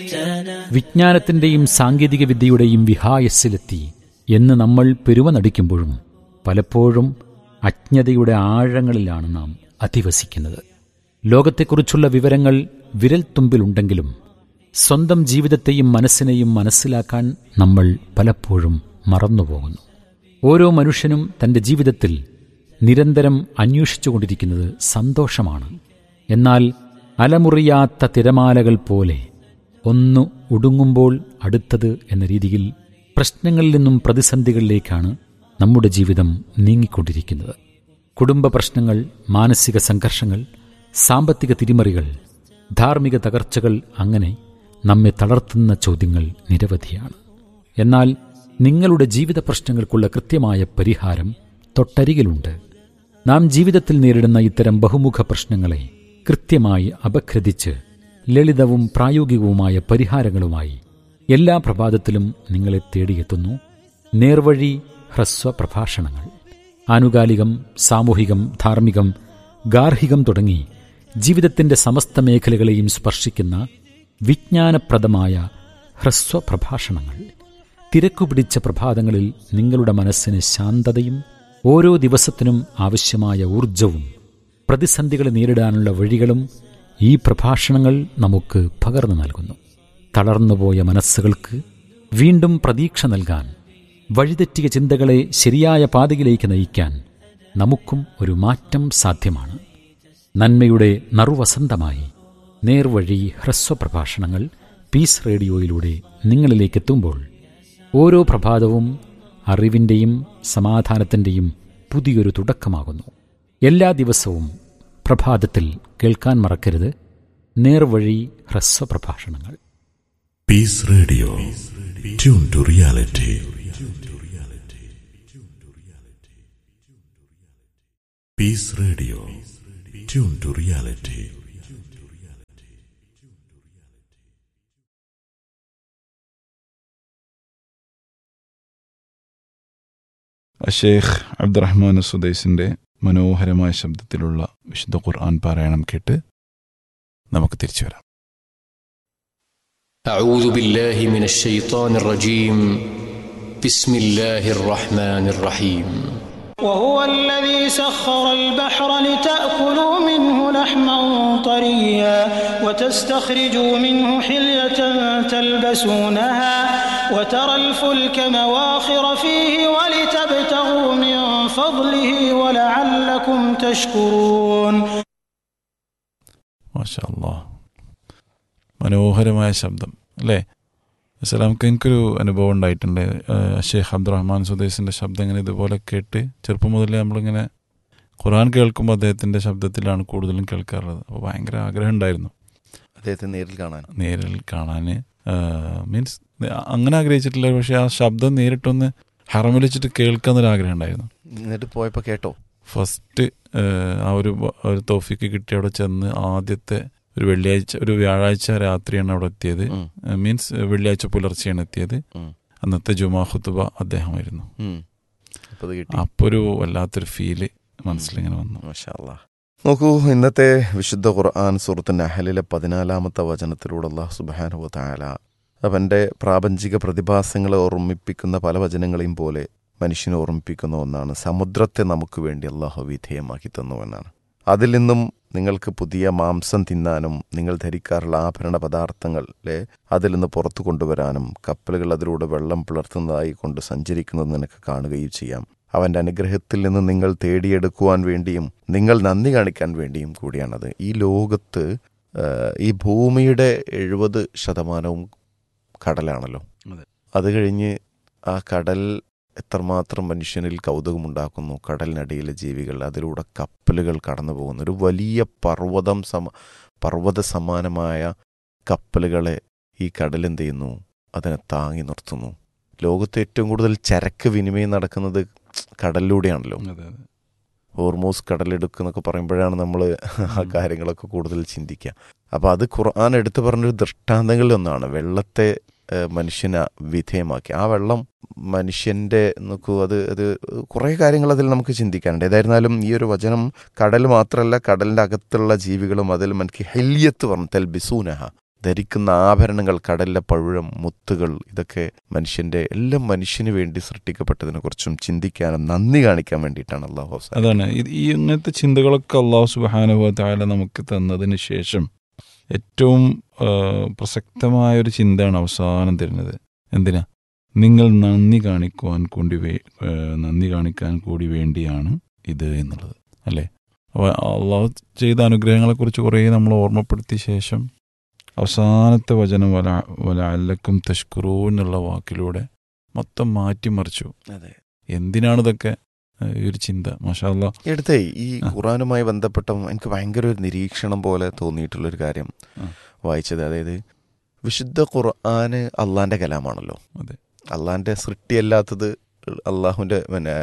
വിജ്ഞാനത്തിന്റെയും സാങ്കേതിക വിദ്യയുടെയും വിഹായസ്സിലെത്തി എന്ന് നമ്മൾ പെരുവ നടിക്കുമ്പോഴും പലപ്പോഴും അജ്ഞതയുടെ ആഴങ്ങളിലാണ് നാം അധിവസിക്കുന്നത് ലോകത്തെക്കുറിച്ചുള്ള വിവരങ്ങൾ വിരൽത്തുമ്പിലുണ്ടെങ്കിലും സ്വന്തം ജീവിതത്തെയും മനസ്സിനെയും മനസ്സിലാക്കാൻ നമ്മൾ പലപ്പോഴും മറന്നുപോകുന്നു ഓരോ മനുഷ്യനും തന്റെ ജീവിതത്തിൽ നിരന്തരം അന്വേഷിച്ചുകൊണ്ടിരിക്കുന്നത് സന്തോഷമാണ് എന്നാൽ അലമുറിയാത്ത തിരമാലകൾ പോലെ ഒന്ന് ഒടുങ്ങുമ്പോൾ അടുത്തത് എന്ന രീതിയിൽ പ്രശ്നങ്ങളിൽ നിന്നും പ്രതിസന്ധികളിലേക്കാണ് നമ്മുടെ ജീവിതം നീങ്ങിക്കൊണ്ടിരിക്കുന്നത് കുടുംബ പ്രശ്നങ്ങൾ മാനസിക സംഘർഷങ്ങൾ സാമ്പത്തിക തിരിമറികൾ ധാർമ്മിക തകർച്ചകൾ അങ്ങനെ നമ്മെ തളർത്തുന്ന ചോദ്യങ്ങൾ നിരവധിയാണ് എന്നാൽ നിങ്ങളുടെ ജീവിത പ്രശ്നങ്ങൾക്കുള്ള കൃത്യമായ പരിഹാരം തൊട്ടരികിലുണ്ട് നാം ജീവിതത്തിൽ നേരിടുന്ന ഇത്തരം ബഹുമുഖ പ്രശ്നങ്ങളെ കൃത്യമായി അപഗ്രഥിച്ച് ലളിതവും പ്രായോഗികവുമായ പരിഹാരങ്ങളുമായി എല്ലാ പ്രഭാതത്തിലും നിങ്ങളെ തേടിയെത്തുന്നു നേർവഴി ഹ്രസ്വ പ്രഭാഷണങ്ങൾ ആനുകാലികം സാമൂഹികം ധാർമ്മികം ഗാർഹികം തുടങ്ങി ജീവിതത്തിന്റെ സമസ്ത മേഖലകളെയും സ്പർശിക്കുന്ന വിജ്ഞാനപ്രദമായ ഹ്രസ്വ പ്രഭാഷണങ്ങൾ തിരക്കുപിടിച്ച പ്രഭാതങ്ങളിൽ നിങ്ങളുടെ മനസ്സിന് ശാന്തതയും ഓരോ ദിവസത്തിനും ആവശ്യമായ ഊർജവും പ്രതിസന്ധികളെ നേരിടാനുള്ള വഴികളും ഈ പ്രഭാഷണങ്ങൾ നമുക്ക് പകർന്നു നൽകുന്നു തളർന്നുപോയ മനസ്സുകൾക്ക് വീണ്ടും പ്രതീക്ഷ നൽകാൻ വഴിതെറ്റിയ ചിന്തകളെ ശരിയായ പാതയിലേക്ക് നയിക്കാൻ നമുക്കും ഒരു മാറ്റം സാധ്യമാണ് നന്മയുടെ നറുവസന്തമായി നേർവഴി ഹ്രസ്വ പ്രഭാഷണങ്ങൾ പീസ് റേഡിയോയിലൂടെ നിങ്ങളിലേക്ക് എത്തുമ്പോൾ ഓരോ പ്രഭാതവും അറിവിൻ്റെയും സമാധാനത്തിൻ്റെയും പുതിയൊരു തുടക്കമാകുന്നു എല്ലാ ദിവസവും പ്രഭാതത്തിൽ കേൾക്കാൻ മറക്കരുത് നേർവഴി ഹ്രസ്വ പ്രഭാഷണങ്ങൾ Peace Radio. Tune to reality. Peace Radio. Tune to reality. Sheikh Abdurahman സുദൈസിൻ്റെ മനോഹരമായ ശബ്ദത്തിലുള്ള വിശുദ്ധ ഖുർആൻ പാരായണം കേട്ട് നമുക്ക് തിരിച്ചു വരാം أعوذ بالله من الشيطان الرجيم بسم الله الرحمن الرحيم وهو الذي سخر البحر لتأكلوا منه لحما طريا وتستخرجوا منه حلية تلبسونها وترى الفلك مواخر فيه ولتبتغوا من فضله ولعلكم تشكرون മാഷാ അല്ലാ മനോഹരമായ ശബ്ദം അല്ലേ അസലാമക്ക് എനിക്കൊരു അനുഭവം ഉണ്ടായിട്ടുണ്ട് ആ, ഷെയ്ഖ് അബ്ദുറഹ്മാൻ സുദേശിൻ്റെ ശബ്ദം ഇങ്ങനെ ഇതുപോലെ കേട്ട് ചെറുപ്പം മുതലേ നമ്മളിങ്ങനെ ഖുർആൻ കേൾക്കുമ്പോൾ അദ്ദേഹത്തിൻ്റെ ശബ്ദത്തിലാണ് കൂടുതലും കേൾക്കാറുള്ളത് അപ്പോൾ ഭയങ്കര ആഗ്രഹം ഉണ്ടായിരുന്നു അദ്ദേഹത്തെ നേരിൽ കാണാൻ നേരിൽ കാണാൻ മീൻസ് അങ്ങനെ ആഗ്രഹിച്ചിട്ടില്ല പക്ഷേ ആ ശബ്ദം നേരിട്ടൊന്ന് ഹറമിൽ വെച്ചിട്ട് കേൾക്കാന്നൊരു ആഗ്രഹം ഉണ്ടായിരുന്നു എന്നിട്ട് പോയപ്പോൾ കേട്ടോ ഫസ്റ്റ് ആ ഒരു വ- ഒരു തോഫിക്ക് കിട്ടി അവിടെ ചെന്ന് ആദ്യത്തെ ഒരു വെള്ളിയാഴ്ച ഒരു വ്യാഴാഴ്ച രാത്രിയാണ് അവിടെ എത്തിയത് ഉം, മീൻസ് വെള്ളിയാഴ്ച പുലർച്ചെയാണ് എത്തിയത് ഉം, അന്നത്തെ ജുമാ ഖുത്തുബ അദ്ദേഹമായിരുന്നു ഉം. അപ്പൊ അത് കിട്ടി അപ്പോൾ ഒരു വല്ലാത്തൊരു ഫീല് മനസ്സിലിങ്ങനെ വന്നു മാഷാ അല്ലാ. നോക്കൂ ഇന്നത്തെ വിശുദ്ധ ഖുർആൻ സുഹൃത്ത് നഹലിലെ പതിനാലാമത്തെ വചനത്തിലൂടെ അള്ളാഹു സുബാനുവ താല അവൻ്റെ പ്രാപഞ്ചിക പ്രതിഭാസങ്ങളെ ഓർമ്മിപ്പിക്കുന്ന പല വചനങ്ങളെയും പോലെ മനുഷ്യനെ ഓർമ്മിപ്പിക്കുന്ന ഒന്നാണ് സമുദ്രത്തെ നമുക്ക് വേണ്ടി അള്ളാഹു വിധേയമാക്കി തന്നു എന്നാണ് അതിൽ നിന്നും നിങ്ങൾക്ക് പുതിയ മാംസം തിന്നാനും നിങ്ങൾ ധരിക്കാറുള്ള ആഭരണ പദാർത്ഥങ്ങളെ അതിൽ നിന്ന് പുറത്തു കൊണ്ടുവരാനും കപ്പലുകൾ അതിലൂടെ വെള്ളം പിളർത്തുന്നതായി കൊണ്ട് സഞ്ചരിക്കുന്നത് നിനക്ക് കാണുകയും ചെയ്യാം അവൻ്റെ അനുഗ്രഹത്തിൽ നിന്ന് നിങ്ങൾ തേടിയെടുക്കുവാൻ വേണ്ടിയും നിങ്ങൾ നന്ദി കാണിക്കാൻ വേണ്ടിയും കൂടിയാണത് ഈ ലോകത്ത് ആ, ഈ ഭൂമിയുടെ എഴുപത് ശതമാനവും കടലാണല്ലോ അതെ. അത് കഴിഞ്ഞ് ആ കടൽ എത്രമാത്രം മനുഷ്യനിൽ കൗതുകമുണ്ടാക്കുന്നു കടലിനടിയിലെ ജീവികൾ അതിലൂടെ കപ്പലുകൾ കടന്നു പോകുന്നു ഒരു വലിയ പർവ്വതം സമ പർവ്വത സമാനമായ കപ്പലുകളെ ഈ കടൽ എന്ത് ചെയ്യുന്നു അതിനെ താങ്ങി നിർത്തുന്നു ലോകത്ത് ഏറ്റവും കൂടുതൽ ചരക്ക് വിനിമയം നടക്കുന്നത് കടലിലൂടെയാണല്ലോ അതെ അതെ ഹോർമോസ് കടലെടുക്കുന്നൊക്കെ പറയുമ്പോഴാണ് നമ്മൾ ആ കാര്യങ്ങളൊക്കെ കൂടുതൽ ചിന്തിക്കുക അപ്പോൾ അത് ഖുർആൻ എടുത്തു പറഞ്ഞൊരു ദൃഷ്ടാന്തങ്ങളിൽ ഒന്നാണ് വെള്ളത്തെ ഏഹ്, മനുഷ്യനെ വിധേയമാക്കി ആ വെള്ളം മനുഷ്യൻ്റെ നോക്കൂ അത് അത് കുറേ കാര്യങ്ങൾ അതിൽ നമുക്ക് ചിന്തിക്കാനുണ്ട് ഏതായിരുന്നാലും ഈ ഒരു വചനം കടൽ മാത്രമല്ല കടലിൻ്റെ അകത്തുള്ള ജീവികളും അതിൽ മനക്ക് ഹെല്യത്ത് പറഞ്ഞു തെൽ ബിസൂനഹ ധരിക്കുന്ന ആഭരണങ്ങൾ കടലിലെ പഴുഴം മുത്തുകൾ ഇതൊക്കെ മനുഷ്യന്റെ എല്ലാം മനുഷ്യന് വേണ്ടി സൃഷ്ടിക്കപ്പെട്ടതിനെ കുറിച്ചും ചിന്തിക്കാനും നന്ദി കാണിക്കാൻ വേണ്ടിയിട്ടാണ് അള്ളാഹു അവസാനം അതാണ് ഇത് ഈ ഇങ്ങനത്തെ ചിന്തകളൊക്കെ അള്ളാഹു സുബാനുഭവ താല നമുക്ക് തന്നതിന് ശേഷം ഏറ്റവും ആ, പ്രസക്തമായ ഒരു ചിന്തയാണ് അവസാനം തരുന്നത് എന്തിനാ നിങ്ങൾ നന്ദി കാണിക്കുവാൻ കൂടി വേ- ആ, നന്ദി കാണിക്കാൻ കൂടി വേണ്ടിയാണ് ഇത് എന്നുള്ളത് അല്ലേ അപ്പോൾ അള്ളാഹു ചെയ്ത അനുഗ്രഹങ്ങളെക്കുറിച്ച് കുറേ നമ്മൾ ഓർമ്മപ്പെടുത്തിയ ശേഷം അവസാനത്തെ വചനം വല വല അല്ലക്കും തഷ്കുറൂ എന്നുള്ള വാക്കിലൂടെ മൊത്തം മാറ്റിമറിച്ചു അതെ എന്തിനാണ് ഇതൊക്കെ ആ, ഈ ഒരു ചിന്ത മാഷാ അല്ലാ എടുത്തേ ഈ ആ. ഖുറാനുമായി ബന്ധപ്പെട്ട എനിക്ക് ഭയങ്കര ഒരു നിരീക്ഷണം പോലെ തോന്നിയിട്ടുള്ളൊരു കാര്യം ആ. വായിച്ചത് അതായത് വിശുദ്ധ ഖുർആന് അള്ളാന്റെ കലാമാണല്ലോ അതെ. അള്ളാന്റെ സൃഷ്ടിയല്ലാത്തത് അള്ളാഹുവിന്റെ പിന്നെ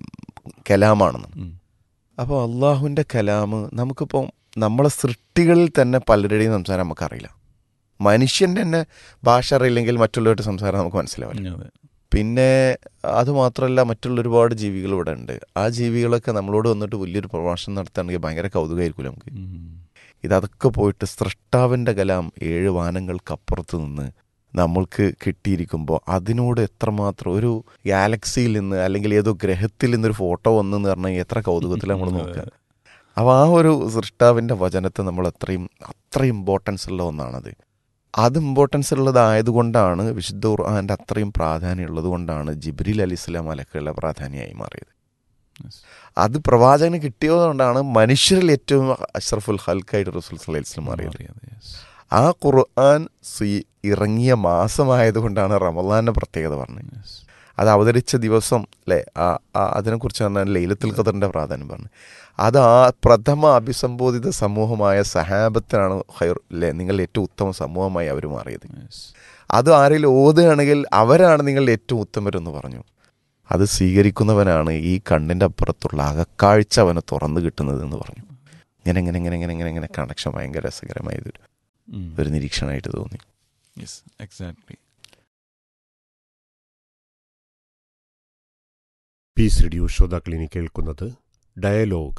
കലാമാണെന്ന് ഉം. അപ്പോൾ അള്ളാഹുവിന്റെ കലാമ് നമുക്കിപ്പോൾ നമ്മളെ സൃഷ്ടികളിൽ തന്നെ പലരുടെയും സംസാരം നമുക്കറിയില്ല മനുഷ്യന്റെ തന്നെ ഭാഷ അറിയില്ലെങ്കിൽ മറ്റുള്ളവരുടെ സംസാരം നമുക്ക് മനസ്സിലാവില്ല അതെ പിന്നെ അത് മാത്രമല്ല മറ്റുള്ള ഒരുപാട് ജീവികൾ ഇവിടെ ഉണ്ട് ആ ജീവികളൊക്കെ നമ്മളോട് വന്നിട്ട് വലിയൊരു പ്രഭാഷണം നടത്തുകയാണെങ്കിൽ ഭയങ്കര കൗതുകമായിരിക്കും നമുക്ക് ഉം. ഇതൊക്കെ പോയിട്ട് സൃഷ്ടാവിൻ്റെ കലാം ഏഴ് വാനങ്ങൾക്കപ്പുറത്ത് നിന്ന് നമ്മൾക്ക് കിട്ടിയിരിക്കുമ്പോൾ അതിനോട് എത്രമാത്രം ഒരു ഗാലക്സിയിൽ നിന്ന് അല്ലെങ്കിൽ ഏതോ ഗ്രഹത്തിൽ നിന്നൊരു ഫോട്ടോ വന്നെന്ന് പറഞ്ഞാൽ എത്ര കൗതുകത്തിൽ നമ്മൾ നോക്കുക അപ്പോൾ ആ ഒരു സൃഷ്ടാവിൻ്റെ വചനത്തെ നമ്മൾ അത്രയും അത്ര ഇമ്പോർട്ടൻസ് ഉള്ള ഒന്നാണത് അത് ഇമ്പോർട്ടൻസ് ഉള്ളതായതുകൊണ്ടാണ് വിശുദ്ധ ഖുർആാൻ്റെ അത്രയും പ്രാധാന്യം ഉള്ളത് കൊണ്ടാണ് ജിബ്രീൽ അലി ഇസ്ലാം അലക്കുള്ള പ്രാധാന്യമായി മാറിയത് Yes. അത് പ്രവാചകന് കിട്ടിയതുകൊണ്ടാണ് മനുഷ്യരിൽ ഏറ്റവും അഷ്റഫുൽ ഹൽക്കായിട്ട് റസൂൽ സല്ലല്ലാഹു അലൈഹി വസല്ലം മാറിയത് മാറിയത്, yes. ആ ഖുർആൻ സ്വീ- ഇറങ്ങിയ മാസമായതുകൊണ്ടാണ് റമദാന്റെ പ്രത്യേകത പറഞ്ഞത് Yes. അത് അവതരിച്ച ദിവസം അല്ലേ ആ ആ- അതിനെക്കുറിച്ച് പറഞ്ഞാൽ ലൈലത്തുൽ ഖദറിന്റെ പ്രാധാന്യം പറഞ്ഞു അത് ആ പ്രഥമ അഭിസംബോധിത സമൂഹമായ സഹാബത്തിനാണ് ഹൈർ അല്ലേ നിങ്ങൾ ഏറ്റവും ഉത്തമ സമൂഹമായി അവർ മാറിയത് Yes. അത് ആരെങ്കിലും ഓതുകയാണെങ്കിൽ അവരാണ് നിങ്ങൾ ഏറ്റവും ഉത്തമരെന്ന് പറഞ്ഞു അത് സ്വീകരിക്കുന്നവനാണ് ഈ കണ്ണിൻ്റെ അപ്പുറത്തുള്ള അകക്കാഴ്ച അവന് തുറന്നു കിട്ടുന്നത് എന്ന് പറഞ്ഞു ഇങ്ങനെ ഇങ്ങനെ ഇങ്ങനെ ഇങ്ങനെ ഇങ്ങനെ ഇങ്ങനെ കണക്ഷൻ ഭയങ്കര രസകരമായതൊരു ഉം. ഒരു നിരീക്ഷണമായിട്ട് തോന്നി Yes, exactly. പീസ് റേഡിയോ ശ്രോതാക്കളിനി കേൾക്കുന്നത് ഡയലോഗ്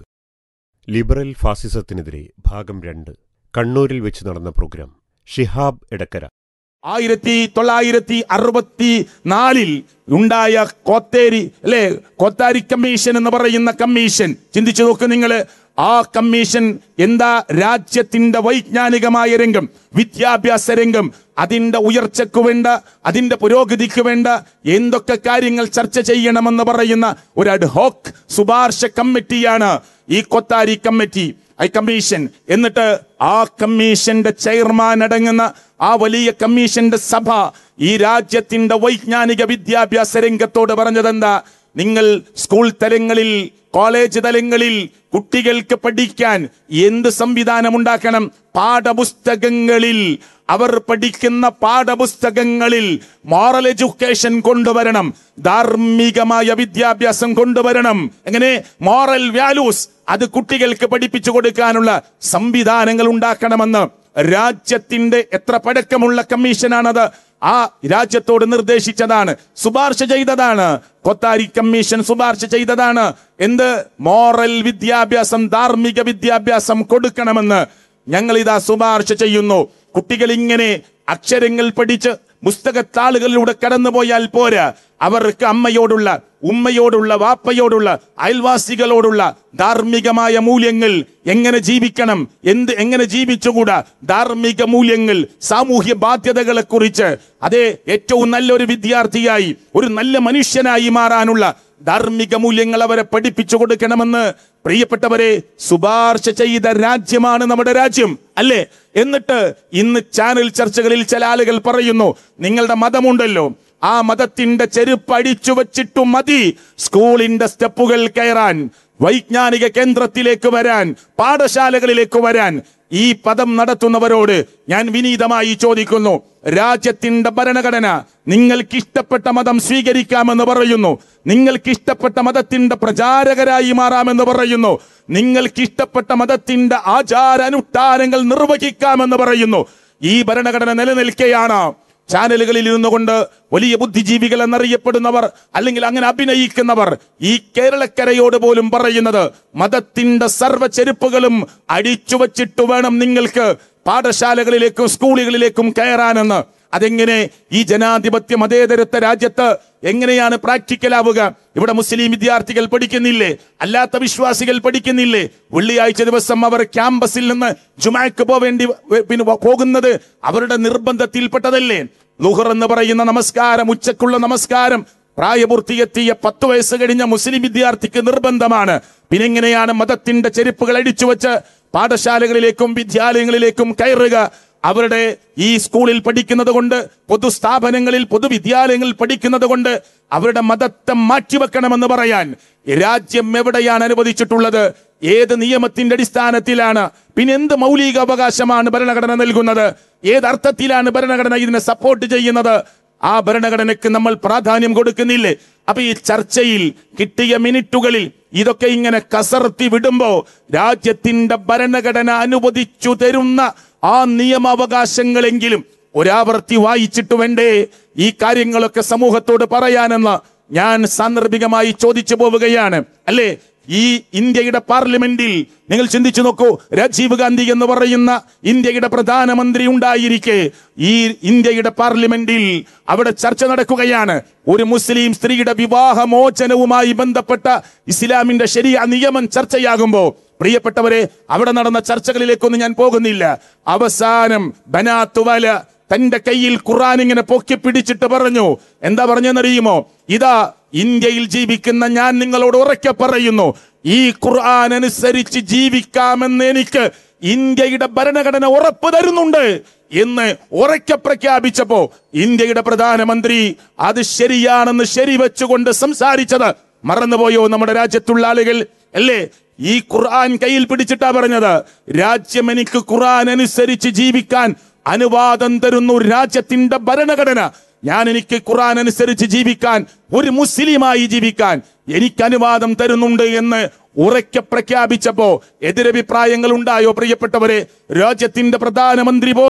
ലിബറൽ ഫാസിസത്തിനെതിരെ ഭാഗം രണ്ട് കണ്ണൂരിൽ വെച്ച് നടന്ന പ്രോഗ്രാം ഷിഹാബ് എടക്കര ആയിരത്തി തൊള്ളായിരത്തി അറുപത്തി നാലിൽ ഉണ്ടായ കോത്തേരി അല്ലെ കോത്താരി കമ്മീഷൻ എന്ന് പറയുന്ന കമ്മീഷൻ ചിന്തിച്ചു നോക്ക് നിങ്ങൾ ആ കമ്മീഷൻ എന്താ രാജ്യത്തിന്റെ വൈജ്ഞാനികമായ രംഗം വിദ്യാഭ്യാസ രംഗം അതിന്റെ ഉയർച്ചയ്ക്ക് വേണ്ട അതിന്റെ പുരോഗതിക്ക് വേണ്ട എന്തൊക്കെ കാര്യങ്ങൾ ചർച്ച ചെയ്യണമെന്ന് പറയുന്ന ഒരു അഡ്ഹോക്ക് ശുപാർശ കമ്മിറ്റിയാണ് ഈ കൊത്താരി കമ്മിറ്റി ഐ കമ്മീഷൻ എന്നിട്ട് ആ കമ്മീഷന്റെ ചെയർമാൻ അടങ്ങുന്ന ആ വലിയ കമ്മീഷന്റെ സഭ ഈ രാജ്യത്തിന്റെ വൈജ്ഞാനിക വിദ്യാഭ്യാസ രംഗത്തോട് പറഞ്ഞതെന്താ നിങ്ങൾ സ്കൂൾ തലങ്ങളിൽ കോളേജ് തലങ്ങളിൽ കുട്ടികൾക്ക് പഠിക്കാൻ എന്ത് സംവിധാനം ഉണ്ടാക്കണം പാഠപുസ്തകങ്ങളിൽ അവർ പഠിക്കുന്ന പാഠപുസ്തകങ്ങളിൽ മോറൽ എഡ്യൂക്കേഷൻ കൊണ്ടുവരണം ധാർമ്മികമായ വിദ്യാഭ്യാസം കൊണ്ടുവരണം എങ്ങനെ മോറൽ വാല്യൂസ് അത് കുട്ടികൾക്ക് പഠിപ്പിച്ചു കൊടുക്കാനുള്ള സംവിധാനങ്ങൾ ഉണ്ടാക്കണമെന്ന് രാജ്യത്തിന്റെ എത്ര പഴക്കമുള്ള കമ്മീഷനാണത് ആ രാജ്യത്തോട് നിർദ്ദേശിച്ചതാണ് ശുപാർശ ചെയ്തതാണ് കൊത്താരി കമ്മീഷൻ ശുപാർശ ചെയ്തതാണ് എന്ത് മോറൽ വിദ്യാഭ്യാസം ധാർമ്മിക വിദ്യാഭ്യാസം കൊടുക്കണമെന്ന് ഞങ്ങൾ ഇതാ ശുപാർശ ചെയ്യുന്നു കുട്ടികൾ ഇങ്ങനെ അക്ഷരങ്ങൾ പഠിച്ച് പുസ്തകത്താളുകളിലൂടെ കടന്നുപോയാൽ പോരാ അവർക്ക് അമ്മയോടുള്ള ഉമ്മയോടുള്ള വാപ്പയോടുള്ള അയൽവാസികളോടുള്ള ധാർമ്മികമായ മൂല്യങ്ങൾ എങ്ങനെ ജീവിക്കണം എന്ത് എങ്ങനെ ജീവിച്ചുകൂടാ ധാർമ്മിക മൂല്യങ്ങൾ സാമൂഹ്യ ബാധ്യതകളെ കുറിച്ച് അതേ ഏറ്റവും നല്ലൊരു വിദ്യാർത്ഥിയായി ഒരു നല്ല മനുഷ്യനായി മാറാനുള്ള ധാർമ്മിക മൂല്യങ്ങൾ അവരെ പഠിപ്പിച്ചു കൊടുക്കണമെന്ന് പ്രിയപ്പെട്ടവരെ ശുപാർശ ചെയ്ത രാജ്യമാണ് നമ്മുടെ രാജ്യം അല്ലേ എന്നിട്ട് ഇന്ന് ചാനൽ ചർച്ചകളിൽ ചില ആളുകൾ പറയുന്നു നിങ്ങളുടെ മതമുണ്ടല്ലോ ആ മതത്തിന്റെ ചെരുപ്പ് അടിച്ചു വച്ചിട്ടു മതി സ്കൂളിന്റെ സ്റ്റെപ്പുകൾ കയറാൻ വൈജ്ഞാനിക കേന്ദ്രത്തിലേക്ക് വരാൻ പാഠശാലകളിലേക്ക് വരാൻ ഈ പദം നടത്തുന്നവരോട് ഞാൻ വിനീതമായി ചോദിക്കുന്നു രാജ്യത്തിന്റെ ഭരണഘടന നിങ്ങൾക്ക് ഇഷ്ടപ്പെട്ട മതം സ്വീകരിക്കാമെന്ന് പറയുന്നു നിങ്ങൾക്ക് ഇഷ്ടപ്പെട്ട മതത്തിന്റെ പ്രചാരകരായി മാറാമെന്ന് പറയുന്നു നിങ്ങൾക്ക് ഇഷ്ടപ്പെട്ട മതത്തിന്റെ ആചാരാനുഷ്ഠാനങ്ങൾ നിർവഹിക്കാമെന്ന് പറയുന്നു ഈ ഭരണഘടന നിലനിൽക്കെയാണ് ചാനലുകളിൽ ഇരുന്നു കൊണ്ട് വലിയ ബുദ്ധിജീവികൾ എന്നറിയപ്പെടുന്നവർ അല്ലെങ്കിൽ അങ്ങനെ അഭിനയിക്കുന്നവർ ഈ കേരളക്കരയോട് പോലും പറയുന്നത് മതത്തിന്റെ സർവ്വ ചെരുപ്പുകളും അടിച്ചു വച്ചിട്ട് വേണം നിങ്ങൾക്ക് പാഠശാലകളിലേക്കും സ്കൂളുകളിലേക്കും കയറാനെന്ന് അതെങ്ങനെ ഈ ജനാധിപത്യ മതേതരത്വ രാജ്യത്ത് എങ്ങനെയാണ് പ്രാക്ടിക്കൽ ആവുക ഇവിടെ മുസ്ലിം വിദ്യാർത്ഥികൾ പഠിക്കുന്നില്ലേ അല്ലാത്ത വിശ്വാസികൾ പഠിക്കുന്നില്ലേ വെള്ളിയാഴ്ച ദിവസം അവർ ക്യാമ്പസിൽ നിന്ന് ജുമാക്ക് പോവേണ്ടി വ- പിന്നെ വ- പോകുന്നത് അവരുടെ നിർബന്ധത്തിൽപ്പെട്ടതല്ലേ ലുഹർ എന്ന് പറയുന്ന നമസ്കാരം ഉച്ചക്കുള്ള നമസ്കാരം പ്രായപൂർത്തിയെത്തിയ പത്ത് വയസ്സ് കഴിഞ്ഞ മുസ്ലിം വിദ്യാർത്ഥിക്ക് നിർബന്ധമാണ് പിന്നെ എങ്ങനെയാണ് മതത്തിന്റെ ചെരുപ്പുകൾ അടിച്ചു വെച്ച് പാഠശാലകളിലേക്കും വിദ്യാലയങ്ങളിലേക്കും കയറുക അവരുടെ ഈ സ്കൂളിൽ പഠിക്കുന്നത് കൊണ്ട് പൊതുസ്ഥാപനങ്ങളിൽ പൊതുവിദ്യാലയങ്ങളിൽ പഠിക്കുന്നത് കൊണ്ട് അവരുടെ മതത്തെ മാറ്റിവെക്കണമെന്ന് പറയാൻ രാജ്യം എവിടെയാണ് അനുവദിച്ചിട്ടുള്ളത് ഏത് നിയമത്തിന്റെ അടിസ്ഥാനത്തിലാണ് പിന്നെ എന്ത് മൗലിക അവകാശമാണ് ഭരണഘടന നൽകുന്നത് ഏത് അർത്ഥത്തിലാണ് ഭരണഘടന ഇതിനെ സപ്പോർട്ട് ചെയ്യുന്നത് ആ ഭരണഘടനയ്ക്ക് നമ്മൾ പ്രാധാന്യം കൊടുക്കുന്നില്ലേ അപ്പൊ ഈ ചർച്ചയിൽ കിട്ടിയ മിനിറ്റുകളിൽ ഇതൊക്കെ ഇങ്ങനെ കസർത്തി വിടുമ്പോ രാജ്യത്തിന്റെ ഭരണഘടന അനുവദിച്ചു തരുന്ന ആ നിയമവകാശങ്ങളെങ്കിലും ഒരാവർത്തി വായിച്ചിട്ട് വേണ്ടേ ഈ കാര്യങ്ങളൊക്കെ സമൂഹത്തോട് പറയാനെന്ന് ഞാൻ സാന്ദർഭികമായി ചോദിച്ചു പോവുകയാണ് അല്ലേ ഈ ഇന്ത്യയുടെ പാർലമെന്റിൽ നിങ്ങൾ ചിന്തിച്ചു നോക്കൂ രാജീവ് ഗാന്ധി എന്ന് പറയുന്ന ഇന്ത്യയുടെ പ്രധാനമന്ത്രി ഉണ്ടായിരിക്കെ ഈ ഇന്ത്യയുടെ പാർലമെന്റിൽ അവിടെ ചർച്ച നടക്കുകയാണ് ഒരു മുസ്ലിം സ്ത്രീയുടെ വിവാഹമോചനവുമായി ബന്ധപ്പെട്ട ഇസ്ലാമിന്റെ ശരിയ നിയമം ചർച്ചയാകുമ്പോ പ്രിയപ്പെട്ടവരെ അവിടെ നടന്ന ചർച്ചകളിലേക്കൊന്നും ഞാൻ പോകുന്നില്ല അവസാനം ബനാത്തുവല തന്റെ കയ്യിൽ ഖുർആൻ ഇങ്ങനെ പൊക്കി പിടിച്ചിട്ട് പറഞ്ഞു എന്താ പറഞ്ഞെന്നറിയുമോ ഇതാ ഇന്ത്യയിൽ ജീവിക്കുന്ന ഞാൻ നിങ്ങളോട് ഉറക്കെ പറയുന്നു ഈ ഖുർആൻ അനുസരിച്ച് ജീവിക്കാമെന്ന് എനിക്ക് ഇന്ത്യയുടെ ഭരണഘടന ഉറപ്പ് തരുന്നുണ്ട് എന്ന് ഉറക്കെ പ്രഖ്യാപിച്ചപ്പോ ഇന്ത്യയുടെ പ്രധാനമന്ത്രി അത് ശരിയാണെന്ന് ശരിവെച്ചുകൊണ്ട് സംസാരിച്ചത് മറന്നുപോയോ നമ്മുടെ രാജ്യത്തുള്ള ആളുകൾ അല്ലേ ഈ ഖുർആൻ കയ്യിൽ പിടിച്ചിട്ടാ പറഞ്ഞത് രാജ്യം എനിക്ക് ഖുർആൻ അനുസരിച്ച് ജീവിക്കാൻ അനുവാദം തരുന്നു രാജ്യത്തിന്റെ ഭരണഘടന ഞാൻ എനിക്ക് ഖുർആൻ അനുസരിച്ച് ജീവിക്കാൻ ഒരു മുസ്ലിമായി ജീവിക്കാൻ എനിക്ക് അനുവാദം തരുന്നുണ്ട് എന്ന് ഉറക്കെ പ്രഖ്യാപിച്ചപ്പോ എതിരഭിപ്രായങ്ങൾ ഉണ്ടായോ പ്രിയപ്പെട്ടവരെ രാജ്യത്തിന്റെ പ്രധാനമന്ത്രി പോലും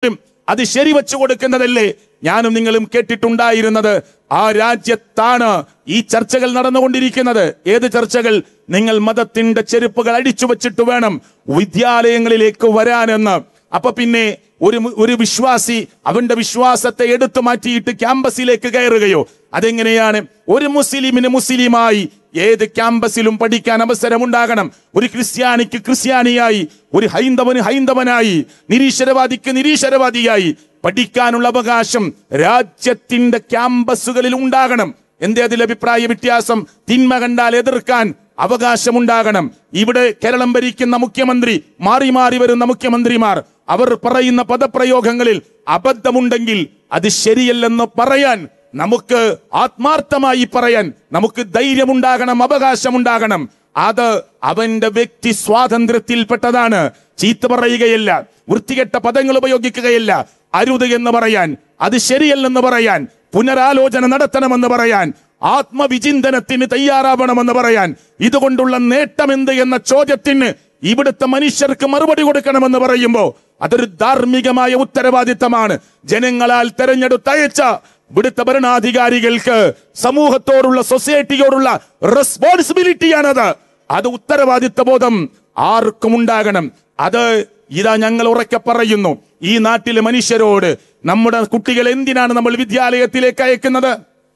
അത് ശരിവച്ചു കൊടുക്കുന്നതല്ലേ ഞാനും നിങ്ങളും കേട്ടിട്ടുണ്ടായിരുന്നത് ആ രാജ്യത്താണ് ഈ ചർച്ചകൾ നടന്നുകൊണ്ടിരിക്കുന്നത് ഏത് ചർച്ചകൾ നിങ്ങൾ മതത്തിന്റെ ചെരുപ്പുകൾ അടിച്ചു വച്ചിട്ട് വേണം വിദ്യാലയങ്ങളിലേക്ക് വരാനെന്ന് അപ്പൊ പിന്നെ ഒരു മു- ഒരു വിശ്വാസി അവന്റെ വിശ്വാസത്തെ എടുത്തു മാറ്റിയിട്ട് ക്യാമ്പസിലേക്ക് കയറുകയോ അതെങ്ങനെയാണ് ഒരു മുസ്ലിമിന് മുസ്ലിമായി ഏത് ക്യാമ്പസിലും പഠിക്കാൻ അവസരമുണ്ടാകണം ഒരു ക്രിസ്ത്യാനിക്ക് ക്രിസ്ത്യാനിയായി ഒരു ഹൈന്ദവന് ഹൈന്ദവനായി നിരീശ്വരവാദിക്ക് നിരീശ്വരവാദിയായി പഠിക്കാനുള്ള അവകാശം രാജ്യത്തിന്റെ ക്യാമ്പസുകളിൽ ഉണ്ടാകണം എന്തേ അതിൽ അഭിപ്രായ വ്യത്യാസം തിന്മ കണ്ടാൽ എതിർക്കാൻ അവകാശമുണ്ടാകണം ഇവിടെ കേരളം ഭരിക്കുന്ന മുഖ്യമന്ത്രി മാറി മാറി വരുന്ന മുഖ്യമന്ത്രിമാർ അവർ പറയുന്ന പദപ്രയോഗങ്ങളിൽ അബദ്ധമുണ്ടെങ്കിൽ അത് ശരിയല്ലെന്ന് പറയാൻ നമുക്ക് ആത്മാർത്ഥമായി പറയാൻ നമുക്ക് ധൈര്യമുണ്ടാകണം അവകാശമുണ്ടാകണം അത് അവന്റെ വ്യക്തി സ്വാതന്ത്ര്യത്തിൽപ്പെട്ടതാണ് ചീത്ത പറയുകയല്ല വൃത്തികെട്ട പദങ്ങൾ ഉപയോഗിക്കുകയില്ല അരുത് എന്ന് പറയാൻ അത് ശരിയല്ലെന്ന് പറയാൻ പുനരാലോചന നടത്തണമെന്ന് പറയാൻ ആത്മവിചിന്തനത്തിന് തയ്യാറാവണമെന്ന് പറയാൻ ഇതുകൊണ്ടുള്ള നേട്ടം എന്ത് എന്ന ചോദ്യത്തിന് ഇവിടുത്തെ മനുഷ്യർക്ക് മറുപടി കൊടുക്കണമെന്ന് പറയുമ്പോ അതൊരു ധാർമ്മികമായ ഉത്തരവാദിത്തമാണ് ജനങ്ങളാൽ തെരഞ്ഞെടുത്തയച്ച ഇവിടുത്തെ ഭരണാധികാരികൾക്ക് സമൂഹത്തോടുള്ള സൊസൈറ്റിയോടുള്ള റെസ്പോൺസിബിലിറ്റിയാണത് അത് ഉത്തരവാദിത്ത ബോധം ആർക്കും ഉണ്ടാകണം അത് ഇതാ ഞങ്ങൾ ഉറക്കെ പറയുന്നു ഈ നാട്ടിലെ മനുഷ്യരോട് നമ്മുടെ കുട്ടികൾ എന്തിനാണ് നമ്മൾ വിദ്യാലയത്തിലേക്ക് അയക്കുന്നത്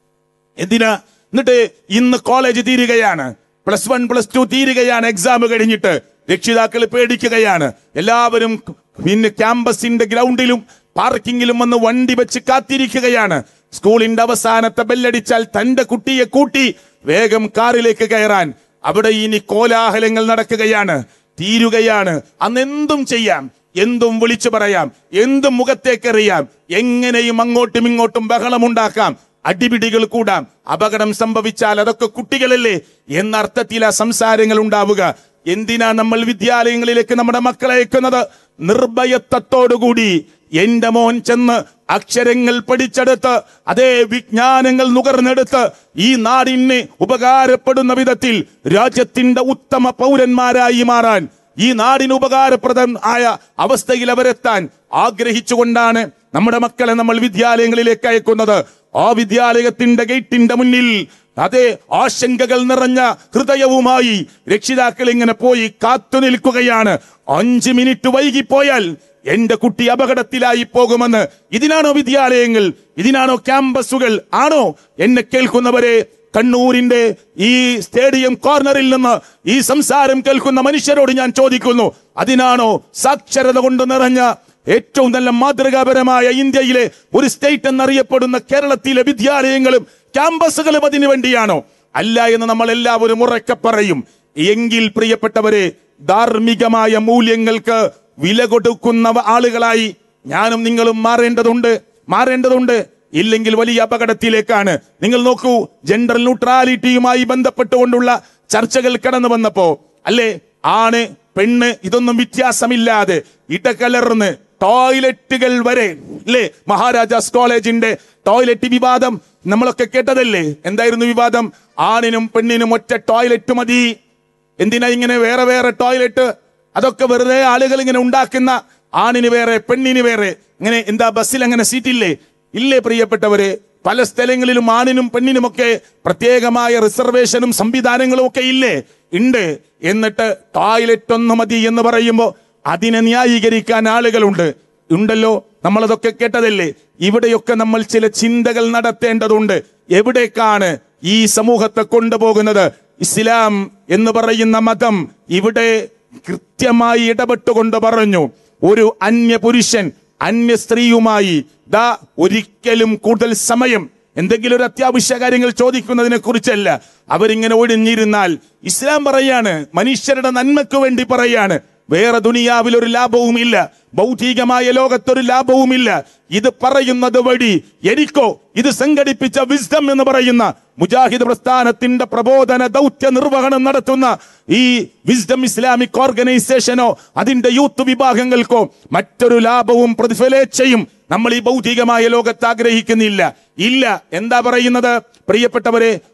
എന്തിനാ എന്നിട്ട് ഇന്ന് കോളേജ് തീരുകയാണ് പ്ലസ് വൺ പ്ലസ് ടു തീരുകയാണ് എക്സാം കഴിഞ്ഞിട്ട് രക്ഷിതാക്കൾ പേടിക്കുകയാണ് എല്ലാവരും പിന്നെ ക്യാമ്പസിന്റെ ഗ്രൗണ്ടിലും പാർക്കിങ്ങിലും വന്ന് വണ്ടി വെച്ച് കാത്തിരിക്കുകയാണ് സ്കൂളിന്റെ അവസാനത്തെ ബെല്ലടിച്ചാൽ തന്റെ കുട്ടിയെ കൂട്ടി വേഗം കാറിലേക്ക് കയറാൻ അവിടെ ഇനി കോലാഹലങ്ങൾ നടക്കുകയാണ് തീരുകയാണ് അന്ന് എന്തും ചെയ്യാം എന്തും വിളിച്ചു പറയാം എന്തും മുഖത്തേക്കെറിയാം എങ്ങനെയും അങ്ങോട്ടും ഇങ്ങോട്ടും ബഹളമുണ്ടാക്കാം അടിപിടികൾ കൂടാം അപകടം സംഭവിച്ചാൽ അതൊക്കെ കുട്ടികളല്ലേ എന്ന അർത്ഥത്തിൽ ആ സംസാരങ്ങൾ ഉണ്ടാവുക എന്തിനാ നമ്മൾ വിദ്യാലയങ്ങളിലേക്ക് നമ്മുടെ മക്കളെ അയക്കുന്നത് നിർഭയത്വത്തോടുകൂടി എന്റെ മോൻ ചെന്ന് അക്ഷരങ്ങൾ പഠിച്ചെടുത്ത് അതേ വിജ്ഞാനങ്ങൾ നുകർന്നെടുത്ത് ഈ നാടിന് ഉപകാരപ്പെടുന്ന വിധത്തിൽ രാജ്യത്തിന്റെ ഉത്തമ പൗരന്മാരായി മാറാൻ ഈ നാടിന് ഉപകാരപ്രദം ആയ അവസ്ഥയിൽ അവരെത്താൻ ആഗ്രഹിച്ചുകൊണ്ടാണ് നമ്മുടെ മക്കളെ നമ്മൾ വിദ്യാലയങ്ങളിലേക്ക് അയക്കുന്നത് ആ വിദ്യാലയത്തിന്റെ ഗേറ്റിന്റെ മുന്നിൽ അതെ ആശങ്കകൾ നിറഞ്ഞ ഹൃദയവുമായി രക്ഷിതാക്കൾ ഇങ്ങനെ പോയി കാത്തു നിൽക്കുകയാണ് അഞ്ച് മിനിറ്റ് വൈകിപ്പോയാൽ എന്റെ കുട്ടി അപകടത്തിലായി പോകുമെന്ന് ഇതിനാണോ വിദ്യാലയങ്ങൾ ഇതിനാണോ ക്യാമ്പസുകൾ ആണോ എന്നെ കേൾക്കുന്നവരെ കണ്ണൂരിന്റെ ഈ സ്റ്റേഡിയം കോർണറിൽ നിന്ന് ഈ സംസാരം കേൾക്കുന്ന മനുഷ്യരോട് ഞാൻ ചോദിക്കുന്നു അതിനാണോ സാക്ഷരത കൊണ്ട് നിറഞ്ഞ ഏറ്റവും നല്ല മാതൃകാപരമായ ഇന്ത്യയിലെ ഒരു സ്റ്റേറ്റ് എന്നറിയപ്പെടുന്ന കേരളത്തിലെ വിദ്യാലയങ്ങളും ക്യാമ്പസുകളും അതിനു വേണ്ടിയാണോ അല്ല എന്ന് നമ്മൾ എല്ലാവരും ഉറക്കെ പറയും എങ്കിൽ പ്രിയപ്പെട്ടവരെ ധാർമ്മികമായ മൂല്യങ്ങൾക്ക് വില കൊടുക്കുന്ന ആളുകളായി ഞാനും നിങ്ങളും മാറേണ്ടതുണ്ട് മാറേണ്ടതുണ്ട് ഇല്ലെങ്കിൽ വലിയ അപകടത്തിലേക്കാണ് നിങ്ങൾ നോക്കൂ ജെൻഡർ ന്യൂട്രാലിറ്റിയുമായി ബന്ധപ്പെട്ടുകൊണ്ടുള്ള ചർച്ചകൾ കടന്നു വന്നപ്പോ അല്ലേ ആണ് പെണ്ണ് ഇതൊന്നും വ്യത്യാസമില്ലാതെ ഇടകലർന്ന് ടോയ്ലറ്റുകൾ വരെ അല്ലേ മഹാരാജാസ് കോളേജിന്റെ ടോയ്ലറ്റ് വിവാദം നമ്മളൊക്കെ കേട്ടതല്ലേ എന്തായിരുന്നു വിവാദം ആണിനും പെണ്ണിനും ഒറ്റ ടോയ്ലറ്റ് മതി എന്തിനാ ഇങ്ങനെ വേറെ വേറെ ടോയ്ലറ്റ് അതൊക്കെ വെറുതെ ആളുകൾ ഇങ്ങനെ ഉണ്ടാക്കുന്ന ആണിന് വേറെ പെണ്ണിന് വേറെ ഇങ്ങനെ എന്താ ബസ്സിൽ അങ്ങനെ സീറ്റില്ലേ ഇല്ലേ പ്രിയപ്പെട്ടവരെ പല സ്ഥലങ്ങളിലും ആണിനും പെണ്ണിനുമൊക്കെ പ്രത്യേകമായ റിസർവേഷനും സംവിധാനങ്ങളും ഒക്കെ ഇല്ലേ ഉണ്ട് എന്നിട്ട് ടോയ്ലറ്റ് ഒന്ന് മതി എന്ന് പറയുമ്പോൾ അതിനെ ന്യായീകരിക്കാൻ ആളുകളുണ്ട് ഉണ്ടല്ലോ നമ്മളതൊക്കെ കേട്ടതല്ലേ ഇവിടെയൊക്കെ നമ്മൾ ചില ചിന്തകൾ നടത്തേണ്ടതുണ്ട് എവിടേക്കാണ് ഈ സമൂഹത്തെ കൊണ്ടുപോകുന്നത് ഇസ്ലാം എന്ന് പറയുന്ന മതം ഇവിടെ കൃത്യമായി ഇടപെട്ടുകൊണ്ട് പറഞ്ഞു ഒരു അന്യ പുരുഷൻ അന്യ സ്ത്രീയുമായി ദാ ഒരിക്കലും കൂടുതൽ സമയം എന്തെങ്കിലും ഒരു അത്യാവശ്യ കാര്യങ്ങൾ ചോദിക്കുന്നതിനെ കുറിച്ചല്ല അവരിങ്ങനെ ഒഴിഞ്ഞിരുന്നാൽ ഇസ്ലാം പറയാണ് മനുഷ്യരുടെ നന്മയ്ക്ക് വേണ്ടി പറയാണ് വേറെ ദുനിയാവിൽ ഒരു ലാഭവുമില്ല ഭൗതികമായ ലോകത്തൊരു ലാഭവുമില്ല ഇത് പറയുന്നത് വഴി എനിക്കോ ഇത് സംഘടിപ്പിച്ച വിസ്ഡം എന്ന് പറയുന്ന മുജാഹിദ് പ്രസ്ഥാനത്തിന്റെ പ്രബോധന ദൗത്യ നിർവഹണം നടത്തുന്ന ഈ വിസ്ഡം ഇസ്ലാമിക് ഓർഗനൈസേഷനോ അതിന്റെ യൂത്ത് വിഭാഗങ്ങൾക്കോ മറ്റൊരു ലാഭവും പ്രതിഫലേച്ഛയും നമ്മൾ ഈ ഭൗതികമായ ലോകത്ത് ആഗ്രഹിക്കുന്നില്ല ഇല്ല എന്താ പറയുന്നത് പ്രിയപ്പെട്ടവരെ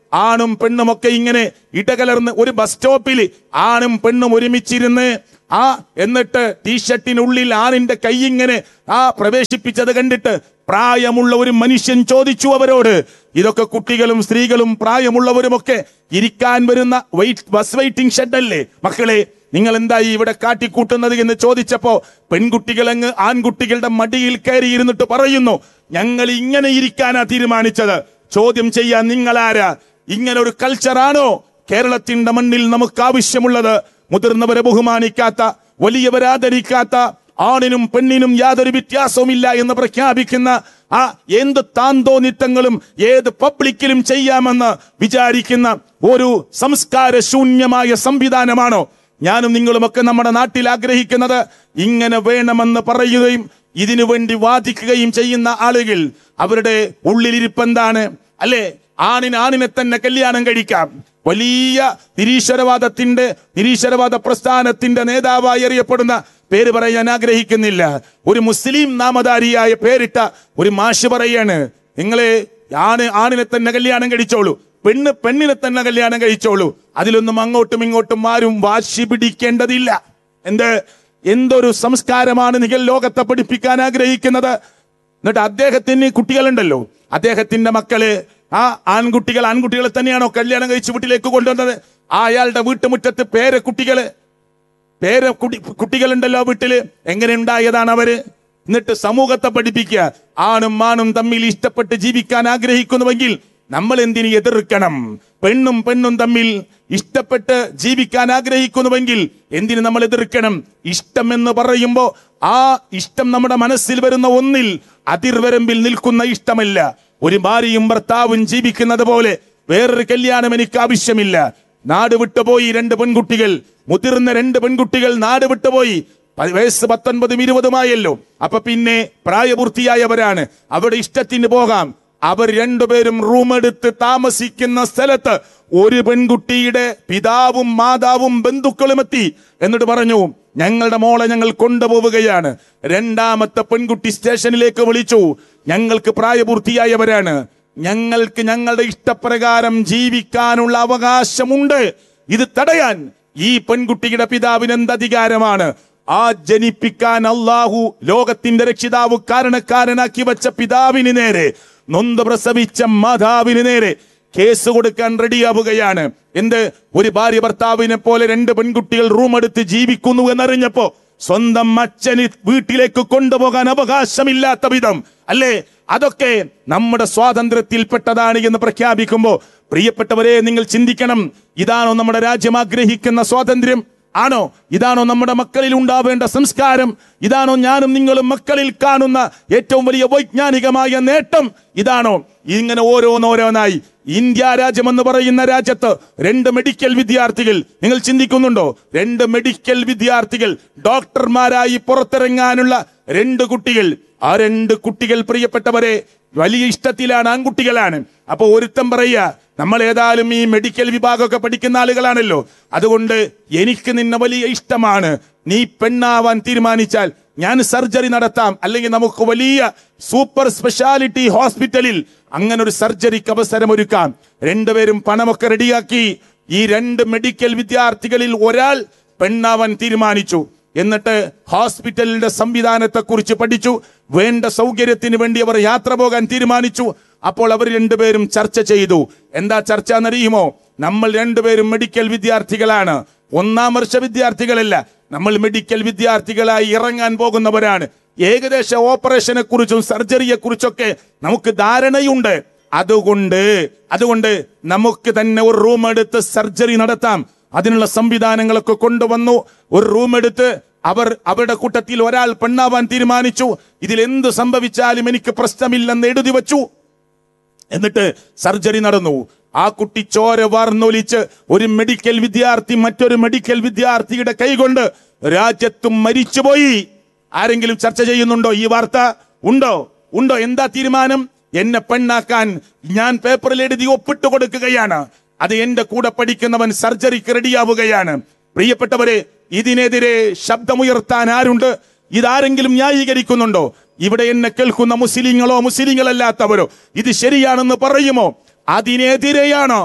ആണും പെണ്ണും ഒക്കെ ഇങ്ങനെ ഇടകലർന്ന് ഒരു ബസ് സ്റ്റോപ്പിൽ ആണും പെണ്ണും ഒരുമിച്ചിരുന്ന് ആ എന്നിട്ട് ടീഷർട്ടിനുള്ളിൽ ആണിന്റെ കൈ ഇങ്ങനെ ആ പ്രവേശിപ്പിച്ചത് കണ്ടിട്ട് പ്രായമുള്ള ഒരു മനുഷ്യൻ ചോദിച്ചു അവരോട് ഇതൊക്കെ കുട്ടികളും സ്ത്രീകളും പ്രായമുള്ളവരുമൊക്കെ ഇരിക്കാൻ വരുന്ന വെയിറ്റ് ബസ് വെയിറ്റിംഗ് ഷെഡ് അല്ലേ മക്കളെ നിങ്ങൾ എന്തായി ഇവിടെ കാട്ടിക്കൂട്ടുന്നത് എന്ന് ചോദിച്ചപ്പോ പെൺകുട്ടികൾ അങ്ങ് ആൺകുട്ടികളുടെ മടിയിൽ കയറി ഇരുന്നിട്ട് പറയുന്നു ഞങ്ങൾ ഇങ്ങനെ ഇരിക്കാനാ തീരുമാനിച്ചത് ചോദ്യം ചെയ്യാൻ നിങ്ങളാരാ ഇങ്ങനെ ഒരു കൾച്ചറാണോ കേരളത്തിന്റെ മണ്ണിൽ നമുക്ക് ആവശ്യമുള്ളത് മുതിർന്നവരെ ബഹുമാനിക്കാത്ത വലിയവരെ ആദരിക്കാത്ത ആണിനും പെണ്ണിനും യാതൊരു വ്യത്യാസവുമില്ല എന്ന് പ്രഖ്യാപിക്കുന്ന ആ എന്ത് താന്തോന്നിത്തങ്ങളും ഏത് പബ്ലിക്കിലും ചെയ്യാമെന്ന് വിചാരിക്കുന്ന ഒരു സംസ്കാര ശൂന്യമായ സംവിധാനമാണോ ഞാനും നിങ്ങളുമൊക്കെ നമ്മുടെ നാട്ടിൽ ആഗ്രഹിക്കുന്നത് ഇങ്ങനെ വേണമെന്ന് പറയുകയും ഇതിനു വേണ്ടി വാദിക്കുകയും ചെയ്യുന്ന ആളുകൾ അവരുടെ ഉള്ളിലിരിപ്പ് എന്താണ് അല്ലേ ആണിന് ആണിനെ തന്നെ കല്യാണം കഴിക്കാം വലിയ നിരീശ്വരവാദത്തിന്റെ നിരീശ്വരവാദ പ്രസ്ഥാനത്തിന്റെ നേതാവായി അറിയപ്പെടുന്ന പേര് പറയാൻ ആഗ്രഹിക്കുന്നില്ല ഒരു മുസ്ലിം നാമധാരിയായ പേരിട്ട ഒരു മാഷ് പറയാണ് നിങ്ങളെ ആണ് ആണിനെ തന്നെ കല്യാണം കഴിച്ചോളൂ പെണ്ണ് പെണ്ണിനെ തന്നെ കല്യാണം കഴിച്ചോളൂ അതിലൊന്നും അങ്ങോട്ടും ഇങ്ങോട്ടും ആരും വാശി പിടിക്കേണ്ടതില്ല എന്ത് എന്തൊരു സംസ്കാരമാണ് നിങ്ങൾ ലോകത്തെ പഠിപ്പിക്കാൻ ആഗ്രഹിക്കുന്നത് എന്നിട്ട് അദ്ദേഹത്തിന് കുട്ടികളുണ്ടല്ലോ അദ്ദേഹത്തിന്റെ മക്കള് ആ ആൺകുട്ടികൾ ആൺകുട്ടികളെ തന്നെയാണോ കല്യാണം കഴിച്ച് വീട്ടിലേക്ക് കൊണ്ടുവന്നത് ആ അയാളുടെ വീട്ടുമുറ്റത്ത് പേരെ കുട്ടികള് പേരെ കുട്ടി കുട്ടികളുണ്ടല്ലോ വീട്ടില് എങ്ങനെ ഉണ്ടായതാണ് അവര് എന്നിട്ട് സമൂഹത്തെ പഠിപ്പിക്കുക ആണും ആണും തമ്മിൽ ഇഷ്ടപ്പെട്ട് ജീവിക്കാൻ ആഗ്രഹിക്കുന്നുവെങ്കിൽ നമ്മൾ എന്തിന് എതിർക്കണം പെണ്ണും പെണ്ണും തമ്മിൽ ഇഷ്ടപ്പെട്ട് ജീവിക്കാൻ ആഗ്രഹിക്കുന്നുവെങ്കിൽ എന്തിന് നമ്മൾ എതിർക്കണം ഇഷ്ടം എന്ന് പറയുമ്പോ ആ ഇഷ്ടം നമ്മുടെ മനസ്സിൽ വരുന്ന ഒന്നിൽ അതിർവരമ്പിൽ നിൽക്കുന്ന ഇഷ്ടമല്ല ഒരു ഭാര്യയും ഭർത്താവും ജീവിക്കുന്നത് പോലെ വേറൊരു കല്യാണം എനിക്ക് ആവശ്യമില്ല നാട് വിട്ടുപോയി രണ്ട് പെൺകുട്ടികൾ മുതിർന്ന രണ്ട് പെൺകുട്ടികൾ നാട് വിട്ടുപോയി പ- വയസ്സ് പത്തൊൻപതും ഇരുപതുമായല്ലോ അപ്പൊ പിന്നെ പ്രായപൂർത്തിയായവരാണ് അവിടെ ഇഷ്ടത്തിന് പോകാം അവർ രണ്ടുപേരും റൂം എടുത്ത് താമസിക്കുന്ന സ്ഥലത്ത് ഒരു പെൺകുട്ടിയുടെ പിതാവും മാതാവും ബന്ധുക്കളും എത്തി എന്നിട്ട് പറഞ്ഞു ഞങ്ങളുടെ മോളെ ഞങ്ങൾ കൊണ്ടുപോവുകയാണ് രണ്ടാമത്തെ പെൺകുട്ടി സ്റ്റേഷനിലേക്ക് വിളിച്ചു ഞങ്ങൾക്ക് പ്രായപൂർത്തിയായവരാണ് ഞങ്ങൾക്ക് ഞങ്ങളുടെ ഇഷ്ടപ്രകാരം ജീവിക്കാനുള്ള അവകാശമുണ്ട് ഇത് തടയാൻ ഈ പെൺകുട്ടിയുടെ പിതാവിന് എന്ത് അധികാരമാണ് ആ ജനിപ്പിക്കാൻ അള്ളാഹു ലോകത്തിന്റെ രക്ഷിതാവ് കാരണക്കാരനാക്കി വെച്ച പിതാവിന് നേരെ നൊന്ത് പ്രസവിച്ച മാതാവിന് നേരെ കേസ് കൊടുക്കാൻ റെഡിയാവുകയാണ് എന്ത് ഒരു ഭാര്യ ഭർത്താവിനെ പോലെ രണ്ട് പെൺകുട്ടികൾ റൂം എടുത്ത് ജീവിക്കുന്നു എന്നറിഞ്ഞപ്പോ സ്വന്തം അച്ഛന് വീട്ടിലേക്ക് കൊണ്ടുപോകാൻ അവകാശമില്ലാത്ത വിധം അല്ലേ അതൊക്കെ നമ്മുടെ സ്വാതന്ത്ര്യത്തിൽപ്പെട്ടതാണ് എന്ന് പ്രഖ്യാപിക്കുമ്പോ പ്രിയപ്പെട്ടവരെ നിങ്ങൾ ചിന്തിക്കണം ഇതാണോ നമ്മുടെ രാജ്യം ആഗ്രഹിക്കുന്ന സ്വാതന്ത്ര്യം ആണോ ഇതാണോ നമ്മുടെ മക്കളിൽ ഉണ്ടാവേണ്ട സംസ്കാരം ഇതാണോ ഞാനും നിങ്ങളും മക്കളിൽ കാണുന്ന ഏറ്റവും വലിയ വൈജ്ഞാനികമായ നേട്ടം ഇതാണോ ഇങ്ങനെ ഓരോന്നോരോന്നായി ഇന്ത്യ രാജ്യം എന്ന് പറയുന്ന രാജ്യത്ത് രണ്ട് മെഡിക്കൽ വിദ്യാർത്ഥികൾ നിങ്ങൾ ചിന്തിക്കുന്നുണ്ടോ രണ്ട് മെഡിക്കൽ വിദ്യാർത്ഥികൾ ഡോക്ടർമാരായി പുറത്തിറങ്ങാനുള്ള രണ്ട് കുട്ടികൾ ആ രണ്ട് കുട്ടികൾ പ്രിയപ്പെട്ടവരെ വലിയ ഇഷ്ടത്തിലാണ് ആൺകുട്ടികളാണ് അപ്പൊ ഒരുത്തം പറയുക നമ്മൾ ഏതായാലും ഈ മെഡിക്കൽ വിഭാഗമൊക്കെ പഠിക്കുന്ന ആളുകളാണല്ലോ അതുകൊണ്ട് എനിക്ക് നിന്നെ വലിയ ഇഷ്ടമാണ് നീ പെണ്ണാവാൻ തീരുമാനിച്ചാൽ ഞാൻ സർജറി നടത്താം അല്ലെങ്കിൽ നമുക്ക് വലിയ സൂപ്പർ സ്പെഷ്യാലിറ്റി ഹോസ്പിറ്റലിൽ അങ്ങനെ ഒരു സർജറിക്ക് അവസരം ഒരുക്കാം രണ്ടുപേരും പണമൊക്കെ റെഡിയാക്കി ഈ രണ്ട് മെഡിക്കൽ വിദ്യാർത്ഥികളിൽ ഒരാൾ പെണ്ണാവാൻ തീരുമാനിച്ചു എന്നിട്ട് ഹോസ്പിറ്റലിന്റെ സംവിധാനത്തെ കുറിച്ച് പഠിച്ചു വേണ്ട സൗകര്യത്തിന് വേണ്ടി അവർ യാത്ര പോകാൻ തീരുമാനിച്ചു അപ്പോൾ അവർ രണ്ടുപേരും ചർച്ച ചെയ്തു എന്താ ചർച്ച എന്നറിയുമോ നമ്മൾ രണ്ടുപേരും മെഡിക്കൽ വിദ്യാർത്ഥികളാണ് ഒന്നാം വർഷ വിദ്യാർത്ഥികളല്ല നമ്മൾ മെഡിക്കൽ വിദ്യാർത്ഥികളായി ഇറങ്ങാൻ പോകുന്നവരാണ് ഏകദേശ ഓപ്പറേഷനെ കുറിച്ചും സർജറിയെ കുറിച്ചൊക്കെ നമുക്ക് ധാരണയുണ്ട് അതുകൊണ്ട് അതുകൊണ്ട് നമുക്ക് തന്നെ ഒരു റൂം എടുത്ത് സർജറി നടത്താം അതിനുള്ള സംവിധാനങ്ങളൊക്കെ കൊണ്ടുവന്നു ഒരു റൂം എടുത്ത് അവർ അവരുടെ കൂട്ടത്തിൽ ഒരാൾ പെണ്ണാവാൻ തീരുമാനിച്ചു ഇതിൽ എന്ത് സംഭവിച്ചാലും എനിക്ക് പ്രശ്നമില്ലെന്ന് എഴുതി വച്ചു എന്നിട്ട് സർജറി നടന്നു ആ കുട്ടി ചോര വാർന്നൊലിച്ച് ഒരു മെഡിക്കൽ വിദ്യാർത്ഥി മറ്റൊരു മെഡിക്കൽ വിദ്യാർത്ഥിയുടെ കൈകൊണ്ട് രാജ്യത്തും മരിച്ചുപോയി ആരെങ്കിലും ചർച്ച ചെയ്യുന്നുണ്ടോ ഈ വാർത്ത ഉണ്ടോ ഉണ്ടോ എന്താ തീരുമാനം എന്നെ പെണ്ണാക്കാൻ ഞാൻ പേപ്പറിൽ എഴുതി ഒപ്പിട്ട് കൊടുക്കുകയാണ് അത് എന്റെ കൂടെ പഠിക്കുന്നവൻ സർജറിക്ക് റെഡിയാവുകയാണ് പ്രിയപ്പെട്ടവരെ ഇതിനെതിരെ ശബ്ദമുയർത്താൻ ആരുണ്ട് ഇതാരെങ്കിലും ന്യായീകരിക്കുന്നുണ്ടോ ഇവിടെ എന്നെ കേൾക്കുന്ന മുസ്ലിങ്ങളോ മുസ്ലിങ്ങളല്ലാത്തവരോ ഇത് ശരിയാണെന്ന് പറയുമോ അതിനെതിരെയാണോ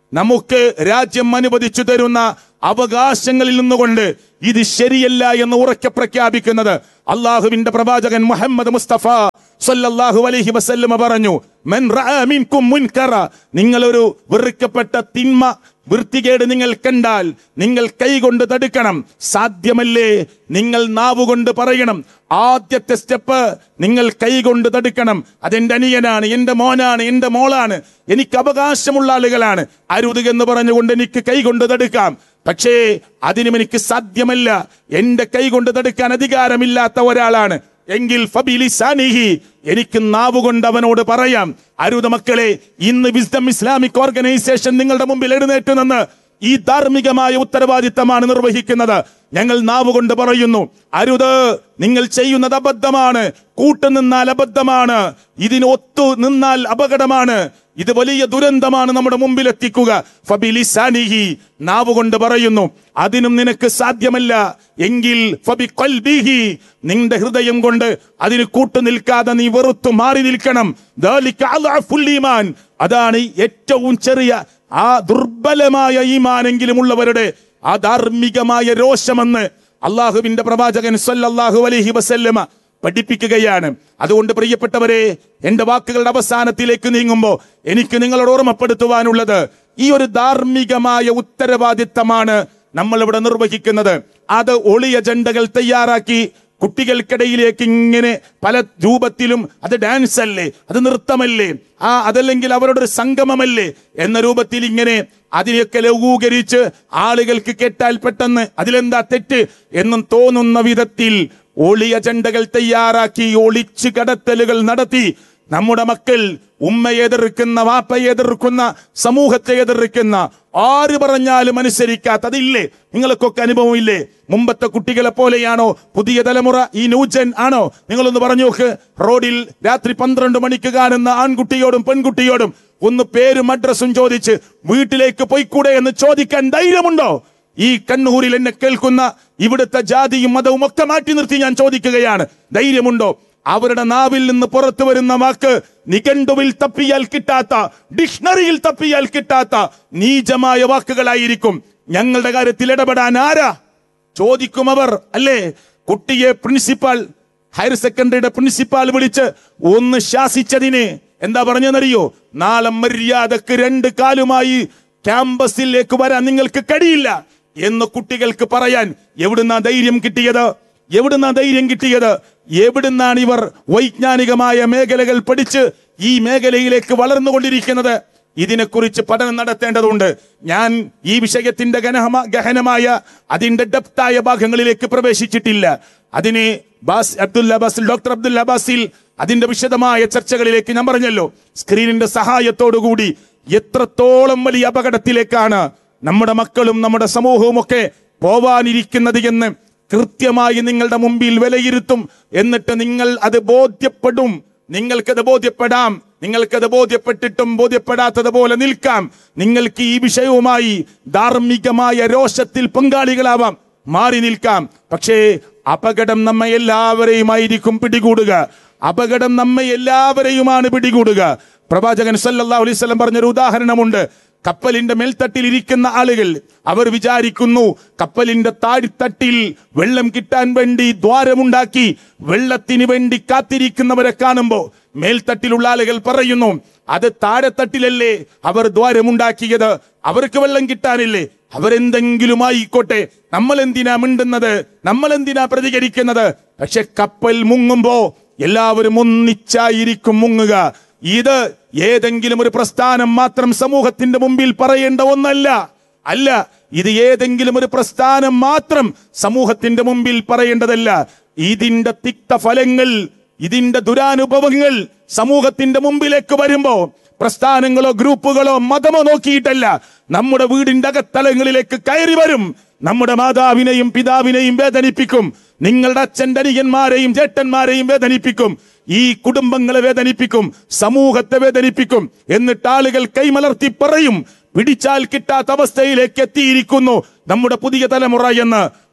നമുക്ക് രാജ്യം അനുവദിച്ചു തരുന്ന അവകാശങ്ങളിൽ നിന്നുകൊണ്ട് ഇത് ശരിയല്ല എന്ന് ഉറക്കെ പ്രഖ്യാപിക്കുന്നത് അള്ളാഹുവിന്റെ പ്രവാചകൻ മുഹമ്മദ് മുസ്തഫ സല്ലല്ലാഹു അലൈഹി വസല്ലമ പറഞ്ഞു മൻ റഅ മിൻകും മുൻകറ നിങ്ങളൊരു വെറുക്കപ്പെട്ട തിന്മ വൃത്തികേട് നിങ്ങൾ കണ്ടാൽ നിങ്ങൾ കൈകൊണ്ട് തടുക്കണം സാധ്യമല്ലേ നിങ്ങൾ നാവുകൊണ്ട് പറയണം ആദ്യത്തെ സ്റ്റെപ്പ് നിങ്ങൾ കൈകൊണ്ട് തടുക്കണം അതെന്റെ അനിയനാണ് എന്റെ മോനാണ് എന്റെ മോളാണ് എനിക്ക് അവകാശമുള്ള ആളുകളാണ് അരുത് എന്ന് പറഞ്ഞുകൊണ്ട് എനിക്ക് കൈകൊണ്ട് തടുക്കാം പക്ഷേ അതിനും എനിക്ക് സാധ്യമല്ല എന്റെ കൈകൊണ്ട് തടുക്കാൻ അധികാരമില്ലാത്ത ഒരാളാണ് എങ്കിൽ ഫബിലിസാനിഹി എനിക്ക് നാവുകൊണ്ട് അവനോട് പറയാം അരുത് മക്കളെ ഇന്ന് വിസ്ഡം ഇസ്ലാമിക് ഓർഗനൈസേഷൻ നിങ്ങളുടെ മുമ്പിൽ എഴുന്നേറ്റ് നിന്ന് ഈ ധാർമ്മികമായ ഉത്തരവാദിത്തമാണ് നിർവഹിക്കുന്നത് ഞങ്ങൾ നാവുകൊണ്ട് പറയുന്നു അരുത് നിങ്ങൾ ചെയ്യുന്നത് അബദ്ധമാണ് കൂട്ടുനിന്നാൽ അബദ്ധമാണ് ഇതിന് ഒത്തു നിന്നാൽ അപകടമാണ് ഇത് വലിയ ദുരന്തമാണ് നമ്മുടെ മുമ്പിൽ എത്തിക്കുക ഫബിലിസാനിഹി നാവുകൊണ്ട് പറയുന്നു അതിനും നിനക്ക് സാധ്യമല്ല എങ്കിൽ ഫബി ഖൽബിഹി നിന്റെ ഹൃദയം കൊണ്ട് അതിന് കൂട്ടു നിൽക്കാതെ നീ വെറുത്തു മാറി നിൽക്കണം ദാലിക അദ്അഫുൽ ഈമാൻ അതാണ് ഏറ്റവും ചെറിയ ആ ദുർബലമായ ഈമാനെങ്കിലും ഉള്ളവരുടെ ആ ധാർമ്മികമായ രോഷമെന്ന് അള്ളാഹുവിന്റെ പ്രവാചകൻ സല്ലല്ലാഹു അലൈഹി വസല്ലമ പഠിപ്പിക്കുകയാണ് അതുകൊണ്ട് പ്രിയപ്പെട്ടവരെ എന്റെ വാക്കുകളുടെ അവസാനത്തിലേക്ക് നീങ്ങുമ്പോൾ എനിക്ക് നിങ്ങളോട് ഓർമ്മപ്പെടുത്തുവാനുള്ളത് ഈ ഒരു ധാർമ്മികമായ ഉത്തരവാദിത്തമാണ് നമ്മൾ ഇവിടെ നിർവഹിക്കുന്നത് അത് ഒളിയ ജണ്ടകൾ തയ്യാറാക്കി കുട്ടികൾക്കിടയിലേക്ക് ഇങ്ങനെ പല രൂപത്തിലും അത് ഡാൻസ് അല്ലേ അത് നൃത്തമല്ലേ ആ അതല്ലെങ്കിൽ അവരുടെ ഒരു സംഗമമല്ലേ എന്ന രൂപത്തിൽ ഇങ്ങനെ അതിനെയൊക്കെ ലഘൂകരിച്ച് ആളുകൾക്ക് കേട്ടാൽ പെട്ടെന്ന് അതിലെന്താ തെറ്റ് എന്നും തോന്നുന്ന വിധത്തിൽ ഒളിയ ജണ്ടകൾ തയ്യാറാക്കി ഒളിച്ചു കടത്തലുകൾ നടത്തി നമ്മുടെ മക്കൾ ഉമ്മയെ എതിർക്കുന്ന വാപ്പയെ എതിർക്കുന്ന സമൂഹത്തെ എതിർക്കുന്ന ആര് പറഞ്ഞാലും അനുസരിക്കാത്ത അതില്ലേ നിങ്ങൾക്കൊക്കെ അനുഭവമില്ലേ മുമ്പത്തെ കുട്ടികളെ പോലെയാണോ പുതിയ തലമുറ ഈ ന്യൂജൻ ആണോ നിങ്ങളൊന്ന് പറഞ്ഞു നോക്ക് റോഡിൽ രാത്രി പന്ത്രണ്ട് മണിക്ക് കാണുന്ന ആൺകുട്ടിയോടും പെൺകുട്ടിയോടും ഒന്ന് പേരും അഡ്രസ്സും ചോദിച്ച് വീട്ടിലേക്ക് പോയിക്കൂടെ എന്ന് ചോദിക്കാൻ ധൈര്യമുണ്ടോ ഈ കണ്ണൂരിൽ എന്നെ കേൾക്കുന്ന ഇവിടുത്തെ ജാതിയും മതവും ഒക്കെ മാറ്റി നിർത്തി ഞാൻ ചോദിക്കുകയാണ് ധൈര്യമുണ്ടോ അവരുടെ നാവിൽ നിന്ന് പുറത്തു വരുന്ന വാക്ക് നിഘണ്ടുവിൽ തപ്പിയാൽ കിട്ടാത്ത ഡിക്ഷണറിയിൽ തപ്പിയാൽ കിട്ടാത്ത നീചമായ വാക്കുകളായിരിക്കും ഞങ്ങളുടെ കാര്യത്തിൽ ഇടപെടാൻ ആരാ ചോദിക്കും അവർ അല്ലേ കുട്ടിയെ പ്രിൻസിപ്പാൾ ഹയർ സെക്കൻഡറിയുടെ പ്രിൻസിപ്പാൾ വിളിച്ച് ഒന്ന് ശാസിച്ചതിന് എന്താ പറഞ്ഞെന്നറിയോ നാളെ മര്യാദക്ക് രണ്ട് കാലുമായി ക്യാമ്പസിലേക്ക് വരാൻ നിങ്ങൾക്ക് കഴിയില്ല എന്ന് കുട്ടികൾക്ക് പറയാൻ എവിടുന്നാ ധൈര്യം കിട്ടിയത് എവിടുന്നാ ധൈര്യം കിട്ടിയത് എവിടുന്നാണ് ഇവർ വൈജ്ഞാനികമായ മേഖലകൾ പഠിച്ച് ഈ മേഖലയിലേക്ക് വളർന്നുകൊണ്ടിരിക്കുന്നത് ഇതിനെക്കുറിച്ച് പഠനം നടത്തേണ്ടതുണ്ട് ഞാൻ ഈ വിഷയത്തിന്റെ ഗനഹമ ഗഹനമായ അതിന്റെ ഡെപ്തായ ഭാഗങ്ങളിലേക്ക് പ്രവേശിച്ചിട്ടില്ല അതിന് ബാസ് അബ്ദുല്ല ബാസിൽ ഡോക്ടർ അബ്ദുല്ല ബാസിൽ അതിന്റെ വിശദമായ ചർച്ചകളിലേക്ക് ഞാൻ പറഞ്ഞല്ലോ സ്ക്രീനിന്റെ സഹായത്തോടുകൂടി എത്രത്തോളം വലിയ അപകടത്തിലേക്കാണ് നമ്മുടെ മക്കളും നമ്മുടെ സമൂഹവും ഒക്കെ പോവാനിരിക്കുന്നത് എന്ന് കൃത്യമായി നിങ്ങളുടെ മുമ്പിൽ വിലയിരുത്തും എന്നിട്ട് നിങ്ങൾ അത് ബോധ്യപ്പെടും നിങ്ങൾക്കത് ബോധ്യപ്പെടാം നിങ്ങൾക്കത് ബോധ്യപ്പെട്ടിട്ടും ബോധ്യപ്പെടാത്തത് പോലെ നിൽക്കാം നിങ്ങൾക്ക് ഈ വിഷയവുമായി ധാർമ്മികമായ രോഷത്തിൽ പങ്കാളികളാവാം മാറി നിൽക്കാം പക്ഷേ അപകടം നമ്മെ എല്ലാവരെയുമായിരിക്കും പിടികൂടുക അപകടം നമ്മെ എല്ലാവരെയുമാണ് പിടികൂടുക പ്രവാചകൻ സല്ലല്ലാഹു അലൈഹി വസല്ലം പറഞ്ഞൊരു ഉദാഹരണമുണ്ട് കപ്പലിന്റെ മേൽത്തട്ടിൽ ഇരിക്കുന്ന ആളുകൾ അവർ വിചാരിക്കുന്നു കപ്പലിന്റെ താഴ്ത്തട്ടിൽ വെള്ളം കിട്ടാൻ വേണ്ടി ദ്വാരമുണ്ടാക്കി വെള്ളത്തിന് വേണ്ടി കാത്തിരിക്കുന്നവരെ കാണുമ്പോ മേൽത്തട്ടിലുള്ള ആളുകൾ പറയുന്നു അത് താഴെത്തട്ടിലല്ലേ അവർ ദ്വാരമുണ്ടാക്കിയത് അവർക്ക് വെള്ളം കിട്ടാനില്ലേ അവരെന്തെങ്കിലും ആയിക്കോട്ടെ നമ്മൾ എന്തിനാ മിണ്ടുന്നത് നമ്മൾ എന്തിനാ പ്രതികരിക്കുന്നത് പക്ഷെ കപ്പൽ മുങ്ങുമ്പോ എല്ലാവരും ഒന്നിച്ചായിരിക്കും മുങ്ങുക ഇത് ഏതെങ്കിലും ഒരു പ്രസ്ഥാനം മാത്രം സമൂഹത്തിന്റെ മുമ്പിൽ പറയേണ്ട ഒന്നല്ല അല്ല ഇത് ഏതെങ്കിലും ഒരു പ്രസ്ഥാനം മാത്രം സമൂഹത്തിന്റെ മുമ്പിൽ പറയേണ്ടതല്ല ഇതിന്റെ തിക്തഫലങ്ങൾ ഇതിന്റെ ദുരാനുഭവങ്ങൾ സമൂഹത്തിന്റെ മുമ്പിലേക്ക് വരുമ്പോ പ്രസ്ഥാനങ്ങളോ ഗ്രൂപ്പുകളോ മതമോ നോക്കിയിട്ടല്ല നമ്മുടെ വീടിന്റെ അകത്തലങ്ങളിലേക്ക് കയറി വരും നമ്മുടെ മാതാവിനെയും പിതാവിനെയും വേദനിപ്പിക്കും നിങ്ങളുടെ അച്ഛൻ്റെ അനിയന്മാരെയും ചേട്ടന്മാരെയും വേദനിപ്പിക്കും ഈ കുടുംബങ്ങളെ വേദനിപ്പിക്കും സമൂഹത്തെ വേദനിപ്പിക്കും എന്നിട്ട് ആളുകൾ കൈമലർത്തി പറയും പിടിച്ചാൽ കിട്ടാത്ത അവസ്ഥയിലേക്ക് എത്തിയിരിക്കുന്നു നമ്മുടെ പുതിയ തലമുറ എന്ന്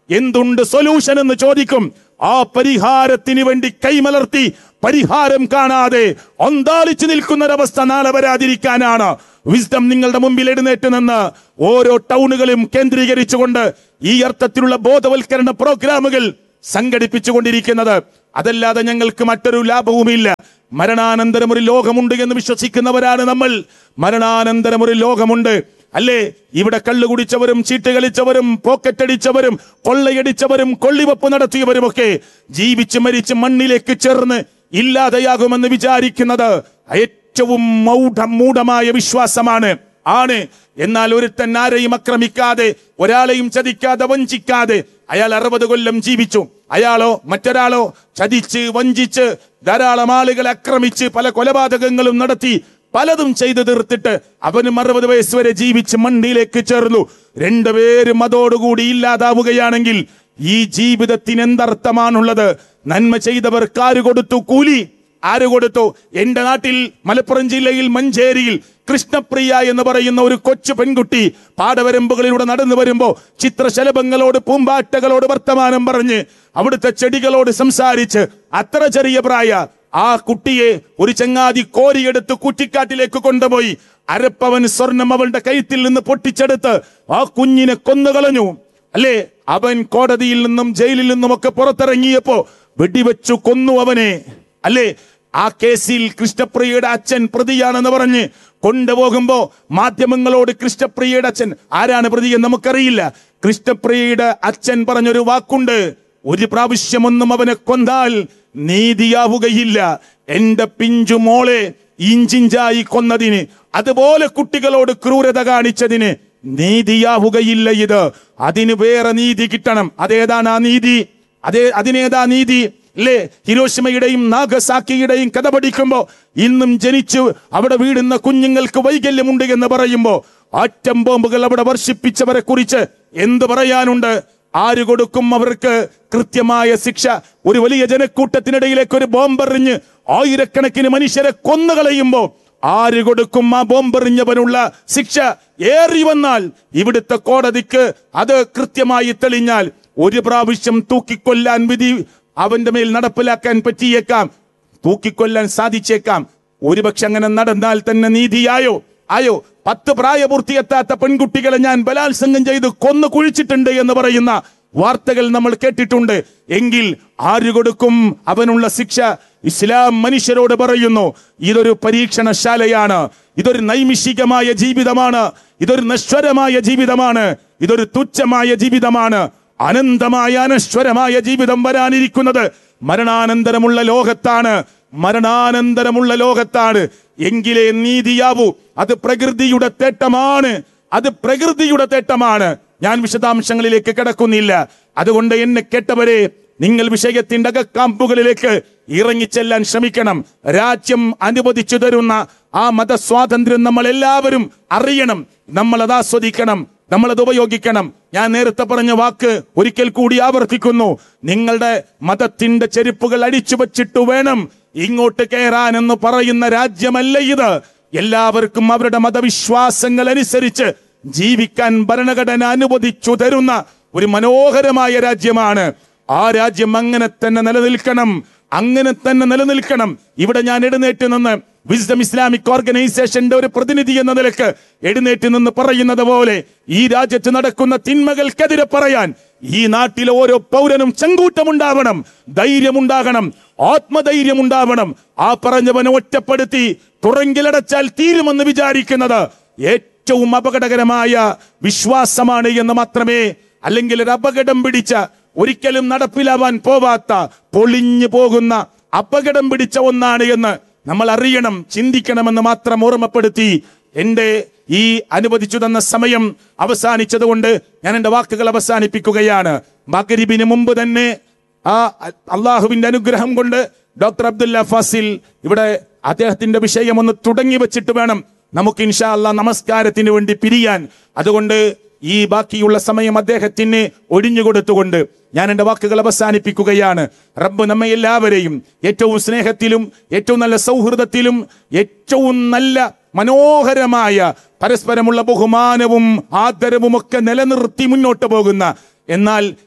എന്തുണ്ട് സൊല്യൂഷൻ എന്ന് ചോദിക്കും ആ പരിഹാരത്തിന് വേണ്ടി കൈമലർത്തി പരിഹാരം കാണാതെ ഒന്താളിച്ചു നിൽക്കുന്നൊരവസ്ഥ നാളെ വരാതിരിക്കാനാണ് വിസ്ഡം നിങ്ങളുടെ മുമ്പിൽ എഴുന്നേറ്റ് നിന്ന് ഓരോ ടൗണുകളും കേന്ദ്രീകരിച്ചുകൊണ്ട് ഈ അർത്ഥത്തിലുള്ള ബോധവൽക്കരണ പ്രോഗ്രാമുകൾ സംഘടിപ്പിച്ചുകൊണ്ടിരിക്കുന്നത് അതല്ലാതെ ഞങ്ങൾക്ക് മറ്റൊരു ലാഭവുമില്ല മരണാനന്തരം ഒരു ലോകമുണ്ട് എന്ന് വിശ്വസിക്കുന്നവരാണ് നമ്മൾ മരണാനന്തരം ഒരു ലോകമുണ്ട് അല്ലേ ഇവിടെ കള്ളു കുടിച്ചവരും ചീട്ട് കളിച്ചവരും പോക്കറ്റടിച്ചവരും കൊള്ളയടിച്ചവരും കൊള്ളിവെപ്പ് നടത്തിയവരുമൊക്കെ ജീവിച്ച് മരിച്ച് മണ്ണിലേക്ക് ചേർന്ന് ഇല്ലാതെയാകുമെന്ന് വിചാരിക്കുന്നത് ഏറ്റവും മൗഢ മൂഢമായ വിശ്വാസമാണ് ആണ് എന്നാൽ ഒരുത്തൻ ആരെയും ആക്രമിക്കാതെ ഒരാളെയും ചതിക്കാതെ വഞ്ചിക്കാതെ അയാൾ അറുപത് കൊല്ലം ജീവിച്ചു അയാളോ മറ്റൊരാളോ ചതിച്ച് വഞ്ചിച്ച് ധാരാളം ആളുകളെ ആക്രമിച്ച് പല കൊലപാതകങ്ങളും നടത്തി പലതും ചെയ്തു തീർത്തിട്ട് അവനും അറുപത് വയസ്സ് വരെ ജീവിച്ച് മണ്ണിലേക്ക് ചേർന്നു രണ്ടുപേരും അതോടുകൂടി ഇല്ലാതാവുകയാണെങ്കിൽ ഈ ജീവിതത്തിന് എന്തർത്ഥമാണുള്ളത് നന്മ ചെയ്തവർക്ക് ആര് കൊടുത്തു കൂലി ആര് കൊടുത്തു എന്റെ നാട്ടിൽ മലപ്പുറം ജില്ലയിൽ മഞ്ചേരിയിൽ കൃഷ്ണപ്രിയ എന്ന് പറയുന്ന ഒരു കൊച്ചു പെൺകുട്ടി പാടവരമ്പുകളിലൂടെ നടന്നു വരുമ്പോ ചിത്രശലഭങ്ങളോട് പൂമ്പാറ്റകളോട് വർത്തമാനം പറഞ്ഞ് അവിടുത്തെ ചെടികളോട് സംസാരിച്ച് അത്ര ചെറിയ പ്രായ ആ കുട്ടിയെ ഒരു ചങ്ങാതി കോരിയെടുത്ത് കുറ്റിക്കാട്ടിലേക്ക് കൊണ്ടുപോയി അരപ്പവൻ സ്വർണം അവളുടെ കഴുത്തിൽ നിന്ന് പൊട്ടിച്ചെടുത്ത് ആ കുഞ്ഞിനെ കൊന്നുകളഞ്ഞു അല്ലേ അവൻ കോടതിയിൽ നിന്നും ജയിലിൽ നിന്നും ഒക്കെ പുറത്തിറങ്ങിയപ്പോ വെടിവെച്ചു കൊന്നു അവനെ അല്ലേ ആ കേസിൽ കൃഷ്ണപ്രിയയുടെ അച്ഛൻ പ്രതിയാണെന്ന് പറഞ്ഞ് കൊണ്ടുപോകുമ്പോ മാധ്യമങ്ങളോട് കൃഷ്ണപ്രിയയുടെ അച്ഛൻ ആരാണ് പ്രതി എന്ന് നമുക്കറിയില്ല കൃഷ്ണപ്രിയയുടെ അച്ഛൻ പറഞ്ഞൊരു വാക്കുണ്ട് ഒരു പ്രാവശ്യമൊന്നും അവനെ കൊന്നാൽ നീതിയാവുകയില്ല എന്റെ പിഞ്ചു മോളെ ഇഞ്ചിഞ്ചായി കൊന്നതിന് അതുപോലെ കുട്ടികളോട് ക്രൂരത കാണിച്ചതിന് നീതിയാവുകയില്ല ഇത് അതിന് വേറെ നീതി കിട്ടണം അതേതാണ് ആ നീതി അതേ അതിനേതാ നീതി അല്ലേ ഹിരോഷിമയുടെയും നാഗസാക്കിയുടെയും കഥ പഠിക്കുമ്പോ ഇന്നും ജനിച്ചു അവിടെ വീടുന്ന കുഞ്ഞുങ്ങൾക്ക് വൈകല്യമുണ്ട് എന്ന് പറയുമ്പോ ആറ്റം ബോംബുകൾ അവിടെ വർഷിപ്പിച്ചവരെ കുറിച്ച് എന്ത് പറയാനുണ്ട് ആര് കൊടുക്കും അവർക്ക് കൃത്യമായ ശിക്ഷ ഒരു വലിയ ജനക്കൂട്ടത്തിനിടയിലേക്ക് ഒരു ബോംബെറിഞ്ഞ് ആയിരക്കണക്കിന് മനുഷ്യരെ കൊന്നുകളയുമ്പോ ആര് കൊടുക്കും ആ ബോംബെറിഞ്ഞവനുള്ള ശിക്ഷ ഏറി വന്നാൽ ഇവിടുത്തെ കോടതിക്ക് അത് കൃത്യമായി തെളിഞ്ഞാൽ ഒരു പ്രാവശ്യം തൂക്കിക്കൊല്ലാൻ വിധി അവന്റെ മേൽ നടപ്പിലാക്കാൻ പറ്റിയേക്കാം തൂക്കിക്കൊല്ലാൻ സാധിച്ചേക്കാം ഒരുപക്ഷെ അങ്ങനെ നടന്നാൽ തന്നെ നീതിയായോ ആയോ പത്ത് പ്രായപൂർത്തിയെത്താത്ത പെൺകുട്ടികളെ ഞാൻ ബലാത്സംഗം ചെയ്ത് കൊന്നു കുഴിച്ചിട്ടുണ്ട് എന്ന് പറയുന്ന വാർത്തകൾ നമ്മൾ കേട്ടിട്ടുണ്ട് എങ്കിൽ ആര് കൊടുക്കും അവനുള്ള ശിക്ഷ ഇസ്ലാം മനുഷ്യരോട് പറയുന്നു ഇതൊരു പരീക്ഷണശാലയാണ് ഇതൊരു നൈമിഷികമായ ജീവിതമാണ് ഇതൊരു നശ്വരമായ ജീവിതമാണ് ഇതൊരു തുച്ഛമായ ജീവിതമാണ് അനന്തമായ അനശ്വരമായ ജീവിതം വരാനിരിക്കുന്നത് മരണാനന്തരമുള്ള ലോകത്താണ് മരണാനന്തരമുള്ള ലോകത്താണ് എങ്കിലേ നീതിയാവൂ അത് പ്രകൃതിയുടെ തേട്ടമാണ് അത് പ്രകൃതിയുടെ തേട്ടമാണ് ഞാൻ വിശദാംശങ്ങളിലേക്ക് കിടക്കുന്നില്ല അതുകൊണ്ട് എന്നെ കേട്ടവരെ നിങ്ങൾ വിഷയത്തിന്റെ അകക്കാമ്പുകളിലേക്ക് ഇറങ്ങിച്ചെല്ലാൻ ശ്രമിക്കണം രാജ്യം അനുവദിച്ചു തരുന്ന ആ മതസ്വാതന്ത്ര്യം നമ്മൾ എല്ലാവരും അറിയണം നമ്മൾ അത് ആസ്വദിക്കണം നമ്മൾ അത് ഉപയോഗിക്കണം ഞാൻ നേരത്തെ പറഞ്ഞ വാക്ക് ഒരിക്കൽ കൂടി ആവർത്തിക്കുന്നു നിങ്ങളുടെ മതത്തിന്റെ ചെരുപ്പുകൾ അടിച്ചു വച്ചിട്ട് വേണം ഇങ്ങോട്ട് കയറാൻ എന്ന് പറയുന്ന രാജ്യമല്ല ഇത് എല്ലാവർക്കും അവരുടെ മതവിശ്വാസങ്ങൾ അനുസരിച്ച് ജീവിക്കാൻ ഭരണഘടന അനുവദിച്ചു തരുന്ന ഒരു മനോഹരമായ രാജ്യമാണ് ആ രാജ്യം അങ്ങനെ തന്നെ നിലനിൽക്കണം അങ്ങനെ തന്നെ നിലനിൽക്കണം ഇവിടെ ഞാൻ എഴുന്നേറ്റ് നിന്ന് വിസ്ഡം ഇസ്ലാമിക് ഓർഗനൈസേഷന്റെ ഒരു പ്രതിനിധി എന്ന നിലക്ക് എഴുന്നേറ്റ് നിന്ന് പറയുന്നത് പോലെ ഈ രാജ്യത്ത് നടക്കുന്ന തിന്മകൾക്കെതിരെ പറയാൻ ഈ നാട്ടിലെ ഓരോ പൗരനും ചങ്കൂറ്റമുണ്ടാവണം ധൈര്യമുണ്ടാകണം ആത്മധൈര്യമുണ്ടാവണം ആ പറഞ്ഞവനെ ഒറ്റപ്പെടുത്തി തുറങ്കിലടച്ചാൽ തീരുമെന്ന് വിചാരിക്കുന്നത് ഏറ്റവും അപകടകരമായ വിശ്വാസമാണ് എന്ന് മാത്രമേ അല്ലെങ്കിൽ ഒരു അപകടം പിടിച്ച ഒരിക്കലും നടപ്പിലാവാൻ പോവാത്ത പൊളിഞ്ഞു പോകുന്ന അപകടം പിടിച്ച ഒന്നാണ് എന്ന് നമ്മൾ അറിയണം ചിന്തിക്കണമെന്ന് മാത്രം ഓർമ്മപ്പെടുത്തി എന്റെ ഈ അനുവദിച്ചു തന്ന സമയം അവസാനിച്ചതുകൊണ്ട് ഞാൻ എന്റെ വാക്കുകൾ അവസാനിപ്പിക്കുകയാണ് മകരിബിന് മുമ്പ് തന്നെ ആ അള്ളാഹുവിന്റെ അനുഗ്രഹം കൊണ്ട് ഡോക്ടർ അബ്ദുല്ല ഫാസിൽ ഇവിടെ അദ്ദേഹത്തിന്റെ വിഷയം ഒന്ന് തുടങ്ങി വെച്ചിട്ട് വേണം നമുക്ക് ഇൻഷാ അല്ലാ നമസ്കാരത്തിന് വേണ്ടി പിരിയാൻ അതുകൊണ്ട് ഈ ബാക്കിയുള്ള സമയം അദ്ദേഹത്തിന് ഒഴിഞ്ഞുകൊടുത്തുകൊണ്ട് ഞാൻ എൻ്റെ വാക്കുകൾ അവസാനിപ്പിക്കുകയാണ് റബ്ബ് നമ്മെ എല്ലാവരെയും ഏറ്റവും സ്നേഹത്തിലും ഏറ്റവും നല്ല സൗഹൃദത്തിലും ഏറ്റവും നല്ല മനോഹരമായ പരസ്പരമുള്ള ബഹുമാനവും ആദരവും ഒക്കെ നിലനിർത്തി മുന്നോട്ട് പോകുന്ന എന്നാൽ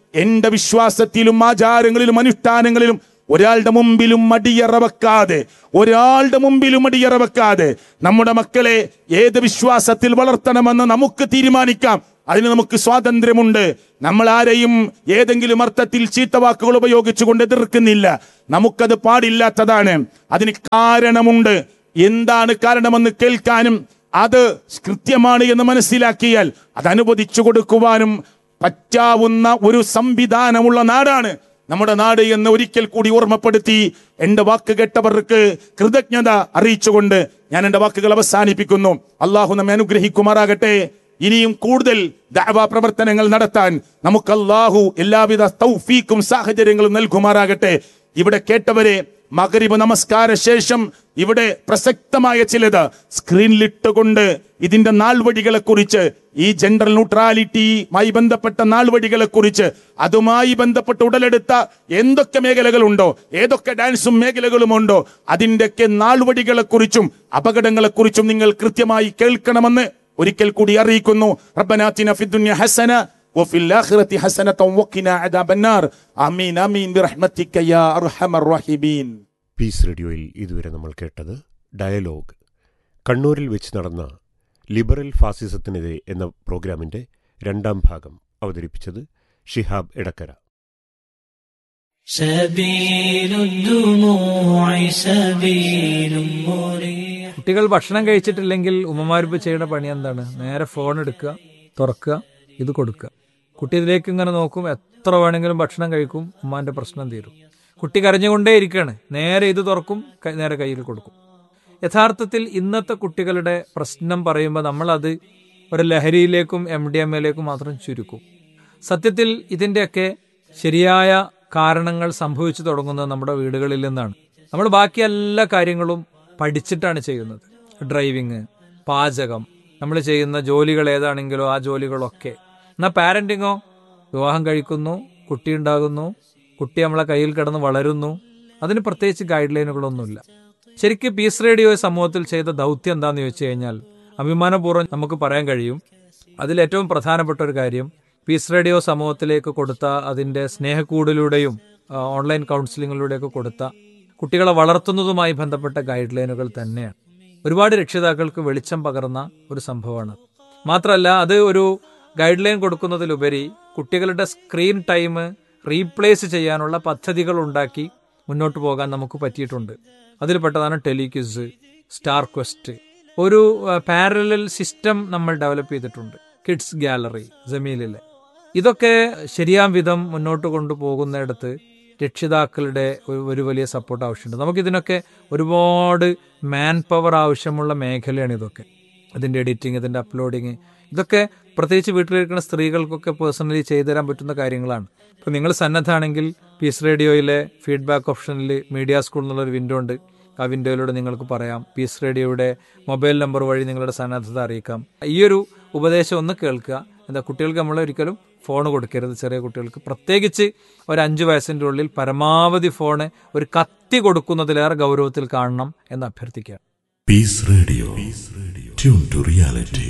എന്റെ വിശ്വാസത്തിലും ആചാരങ്ങളിലും അനുഷ്ഠാനങ്ങളിലും ഒരാളുടെ മുമ്പിലും മടിയറ വെക്കാതെ ഒരാളുടെ മുമ്പിലും മടിയറ വെക്കാതെ നമ്മുടെ മക്കളെ ഏത് വിശ്വാസത്തിൽ വളർത്തണമെന്ന് നമുക്ക് തീരുമാനിക്കാം അതിന് നമുക്ക് സ്വാതന്ത്ര്യമുണ്ട് നമ്മൾ ആരെയും ഏതെങ്കിലും അർത്ഥത്തിൽ ചീത്തവാക്കുകൾ ഉപയോഗിച്ചുകൊണ്ട് എതിർക്കുന്നില്ല നമുക്കത് പാടില്ലാത്തതാണ് അതിന് കാരണമുണ്ട് എന്താണ് കാരണമെന്ന് കേൾക്കാനും അത് കൃത്യമാണ് എന്ന് മനസ്സിലാക്കിയാൽ അത് അനുവദിച്ചു കൊടുക്കുവാനും പറ്റാവുന്ന ഒരു സംവിധാനമുള്ള നാടാണ് നമ്മുടെ നാട് എന്ന് ഒരിക്കൽ കൂടി ഓർമ്മപ്പെടുത്തി എന്റെ വാക്ക് കേട്ടവർക്ക് കൃതജ്ഞത അറിയിച്ചുകൊണ്ട് ഞാൻ എന്റെ വാക്കുകൾ അവസാനിപ്പിക്കുന്നു അള്ളാഹു നമ്മെ അനുഗ്രഹിക്കുമാറാകട്ടെ ഇനിയും കൂടുതൽ ദഅവാ പ്രവർത്തനങ്ങൾ നടത്താൻ നമുക്ക് അള്ളാഹു എല്ലാവിധ തൗഫീക്കും സാഹചര്യങ്ങളും നൽകുമാറാകട്ടെ ഇവിടെ കേട്ടവരെ മകരിബ് നമസ്കാര ശേഷം ഇവിടെ പ്രസക്തമായ ചിലത് സ്ക്രീനിലിട്ടുകൊണ്ട് ഇതിന്റെ നാൾവഴികളെ കുറിച്ച് ഈ ജെൻഡർ ന്യൂട്രാലിറ്റിയുമായി ബന്ധപ്പെട്ട നാൾവഴികളെ കുറിച്ച് അതുമായി ബന്ധപ്പെട്ട് ഉടലെടുത്ത എന്തൊക്കെ മേഖലകളുണ്ടോ ഏതൊക്കെ ഡാൻസും മേഖലകളുമുണ്ടോ അതിൻ്റെയൊക്കെ നാൾവഴികളെ കുറിച്ചും അപകടങ്ങളെ കുറിച്ചും നിങ്ങൾ കൃത്യമായി കേൾക്കണമെന്ന് ഒരിക്കൽ കൂടി അറിയിക്കുന്നു റബ്ബനാത്തിന ഫിദ്ദുന്യ ഹസന وفي الآخرة حسنة وقنا عذاب النار آمين آمين برحمتك يا أرحم الراحمين പീസ് റേഡിയോയിൽ ഇതുവരെ നമ്മൾ കേട്ടത് ഡയലോഗ് കണ്ണൂരിൽ വെച്ച് നടന്ന ലിബറൽ ഫാസിസത്തിനെതിരെ എന്ന പ്രോഗ്രാമിന്റെ രണ്ടാം ഭാഗം അവതരിപ്പിച്ചത് ഷിഹാബ് എടക്കര سبيل الدموع سبيل مريح കുട്ടികൾ ഭക്ഷണം കഴിച്ചിട്ടില്ലെങ്കിൽ ഉമ്മമാരിപ്പ് ചെയ്യുന്ന പണി എന്താണ് നേരെ ഫോൺ എടുക്കുക തുറക്കുക ഇത് കൊടുക്കുക കുട്ടി ഇതിലേക്ക് ഇങ്ങനെ നോക്കും എത്ര വേണമെങ്കിലും ഭക്ഷണം കഴിക്കും ഉമ്മാന്റെ പ്രശ്നം തീരും കുട്ടി കരഞ്ഞുകൊണ്ടേ ഇരിക്കുകയാണ് നേരെ ഇത് തുറക്കും ക- നേരെ കയ്യിൽ കൊടുക്കും യഥാർത്ഥത്തിൽ ഇന്നത്തെ കുട്ടികളുടെ പ്രശ്നം പറയുമ്പോൾ നമ്മളത് ഒരു ലഹരിയിലേക്കും എം ഡി എം എയിലേക്കും മാത്രം ചുരുക്കും സത്യത്തിൽ ഇതിൻ്റെയൊക്കെ ശരിയായ കാരണങ്ങൾ സംഭവിച്ചു തുടങ്ങുന്നത് നമ്മുടെ വീടുകളിൽ നിന്നാണ് നമ്മൾ ബാക്കി എല്ലാ കാര്യങ്ങളും പഠിച്ചിട്ടാണ് ചെയ്യുന്നത് ഡ്രൈവിങ് പാചകം നമ്മൾ ചെയ്യുന്ന ജോലികൾ ഏതാണെങ്കിലോ ആ ജോലികളൊക്കെ എന്നാൽ പാരന്റിങ്ങോ വിവാഹം കഴിക്കുന്നു കുട്ടി ഉണ്ടാകുന്നു കുട്ടി നമ്മളെ കയ്യിൽ കിടന്ന് വളരുന്നു അതിന് പ്രത്യേകിച്ച് ഗൈഡ് ലൈനുകളൊന്നുമില്ല ശരിക്കും പീസ് റേഡിയോ സമൂഹത്തിൽ ചെയ്ത ദൗത്യം എന്താണെന്ന് ചോദിച്ചു കഴിഞ്ഞാൽ അഭിമാനപൂർവ്വം നമുക്ക് പറയാൻ കഴിയും അതിൽ ഏറ്റവും പ്രധാനപ്പെട്ട ഒരു കാര്യം പീസ് റേഡിയോ സമൂഹത്തിലേക്ക് കൊടുത്ത അതിൻ്റെ സ്നേഹക്കൂടിലൂടെയും ആ, ഓൺലൈൻ കൗൺസിലിങ്ങിലൂടെയൊക്കെ കൊടുത്ത കുട്ടികളെ വളർത്തുന്നതുമായി ബന്ധപ്പെട്ട ഗൈഡ് ലൈനുകൾ തന്നെയാണ് ഒരുപാട് രക്ഷിതാക്കൾക്ക് വെളിച്ചം പകർന്ന ഒരു സംഭവമാണ് മാത്രമല്ല അത് ഒരു ഗൈഡ് ലൈൻ കൊടുക്കുന്നതിലുപരി കുട്ടികളുടെ സ്ക്രീൻ ടൈം റീപ്ലേസ് ചെയ്യാനുള്ള പദ്ധതികൾ ഉണ്ടാക്കി മുന്നോട്ട് പോകാൻ നമുക്ക് പറ്റിയിട്ടുണ്ട് അതിൽപ്പെട്ടതാണ് ടെലിക്വിസ് സ്റ്റാർ ക്വസ്റ്റ് ഒരു പാരലൽ സിസ്റ്റം നമ്മൾ ഡെവലപ്പ് ചെയ്തിട്ടുണ്ട് കിഡ്സ് ഗാലറി ജമീലിലെ ഇതൊക്കെ ശരിയാം വിധം മുന്നോട്ട് കൊണ്ടുപോകുന്നിടത്ത് രക്ഷിതാക്കളുടെ ഒരു ഒരു വലിയ സപ്പോർട്ട് ആവശ്യമുണ്ട് നമുക്കിതിനൊക്കെ ഒരുപാട് മാൻ പവർ ആവശ്യമുള്ള മേഖലയാണ് ഇതൊക്കെ ഇതിൻ്റെ എഡിറ്റിംഗ് ഇതിൻ്റെ അപ്ലോഡിങ് ഇതൊക്കെ പ്രത്യേകിച്ച് വീട്ടിലിരിക്കുന്ന സ്ത്രീകൾക്കൊക്കെ പേഴ്സണലി ചെയ്തു തരാൻ പറ്റുന്ന കാര്യങ്ങളാണ് ഇപ്പം നിങ്ങൾ സന്നദ്ധാണെങ്കിൽ പീസ് റേഡിയോയിലെ ഫീഡ്ബാക്ക് ഓപ്ഷനിൽ മീഡിയ സ്കൂൾ എന്നുള്ളൊരു വിൻഡോ ഉണ്ട് ആ വിൻഡോയിലൂടെ നിങ്ങൾക്ക് പറയാം പീസ് റേഡിയോയുടെ മൊബൈൽ നമ്പർ വഴി നിങ്ങളുടെ സന്നദ്ധത അറിയിക്കാം ഈ ഒരു ഉപദേശം ഒന്ന് കേൾക്കുക എന്താ കുട്ടികൾക്ക് നമ്മൾ ഒരിക്കലും ഫോൺ കൊടുക്കരുത് ചെറിയ കുട്ടികൾക്ക് പ്രത്യേകിച്ച് ഒരു അഞ്ച് വയസ്സിൻ്റെ ഉള്ളിൽ പരമാവധി ഫോണ് ഒരു കത്തി കൊടുക്കുന്നതിലേറെ ഗൗരവത്തിൽ കാണണം എന്ന് അഭ്യർത്ഥിക്കുക Peace Radio. Tune to reality.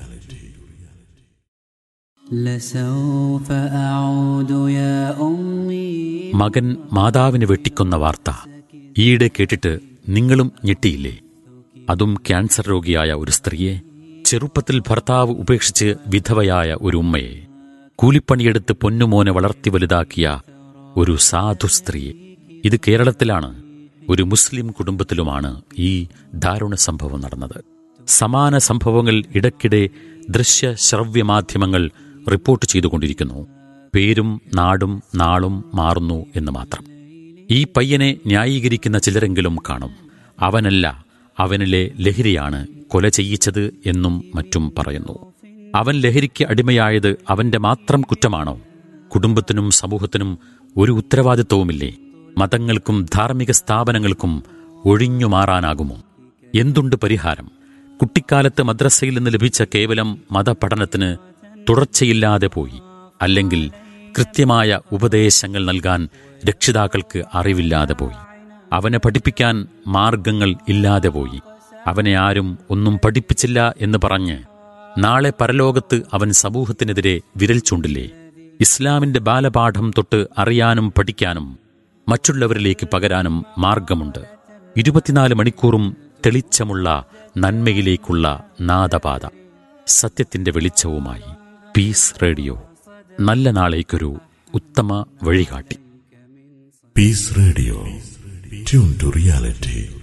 لسوف أعود يا أمي മകൻ മാതാവിനെ വെട്ടിക്കൊന്ന വാർത്ത ഈയിടെ കേട്ടിട്ട് നിങ്ങളും ഞെട്ടിയില്ലേ അതും ക്യാൻസർ രോഗിയായ ഒരു സ്ത്രീയെ ചെറുപ്പത്തിൽ ഭർത്താവ് ഉപേക്ഷിച്ച് വിധവയായ ഒരു ഉമ്മയെ കൂലിപ്പണിയെടുത്ത് പൊന്നുമോനെ വളർത്തി വലുതാക്കിയ ഒരു സാധു സ്ത്രീയെ ഇത് കേരളത്തിലാണ് ഒരു മുസ്ലിം കുടുംബത്തിലുമാണ് ഈ ദാരുണ സംഭവം നടന്നത് സമാന സംഭവങ്ങൾ ഇടയ്ക്കിടെ ദൃശ്യ ശ്രവ്യ മാധ്യമങ്ങൾ റിപ്പോർട്ട് ചെയ്തുകൊണ്ടിരിക്കുന്നു പേരും നാടും നാളും മാറുന്നു എന്ന് മാത്രം ഈ പയ്യനെ ന്യായീകരിക്കുന്ന ചിലരെങ്കിലും കാണും അവനല്ല അവനിലെ ലഹരിയാണ് കൊല ചെയ്യിച്ചത് എന്നും മറ്റും പറയുന്നു അവൻ ലഹരിക്ക് അടിമയായത് അവന്റെ മാത്രം കുറ്റമാണോ കുടുംബത്തിനും സമൂഹത്തിനും ഒരു ഉത്തരവാദിത്വവുമില്ലേ മതങ്ങൾക്കും ധാർമ്മിക സ്ഥാപനങ്ങൾക്കും ഒഴിഞ്ഞു മാറാനാകുമോ എന്തുണ്ട് പരിഹാരം കുട്ടിക്കാലത്ത് മദ്രസയിൽ നിന്ന് ലഭിച്ച കേവലം മതപഠനത്തിന് തുടർച്ചയില്ലാതെ പോയി അല്ലെങ്കിൽ കൃത്യമായ ഉപദേശങ്ങൾ നൽകാൻ രക്ഷിതാക്കൾക്ക് അറിവില്ലാതെ പോയി അവനെ പഠിപ്പിക്കാൻ മാർഗങ്ങൾ ഇല്ലാതെ പോയി അവനെ ആരും ഒന്നും പഠിപ്പിച്ചില്ല എന്ന് പറഞ്ഞ് നാളെ പരലോകത്ത് അവൻ സമൂഹത്തിനെതിരെ വിരൽ ചൂണ്ടില്ലേ ഇസ്ലാമിന്റെ ബാലപാഠം തൊട്ട് അറിയാനും പഠിക്കാനും മറ്റുള്ളവരിലേക്ക് പകരാനും മാർഗമുണ്ട് ഇരുപത്തിനാല് മണിക്കൂറും തെളിച്ചമുള്ള നന്മയിലേക്കുള്ള നാദപാത സത്യത്തിന്റെ വെളിച്ചവുമായി പീസ് റേഡിയോ നല്ല നാളേക്കൊരു ഉത്തമ വഴികാട്ടി Peace Radio. Tune to reality.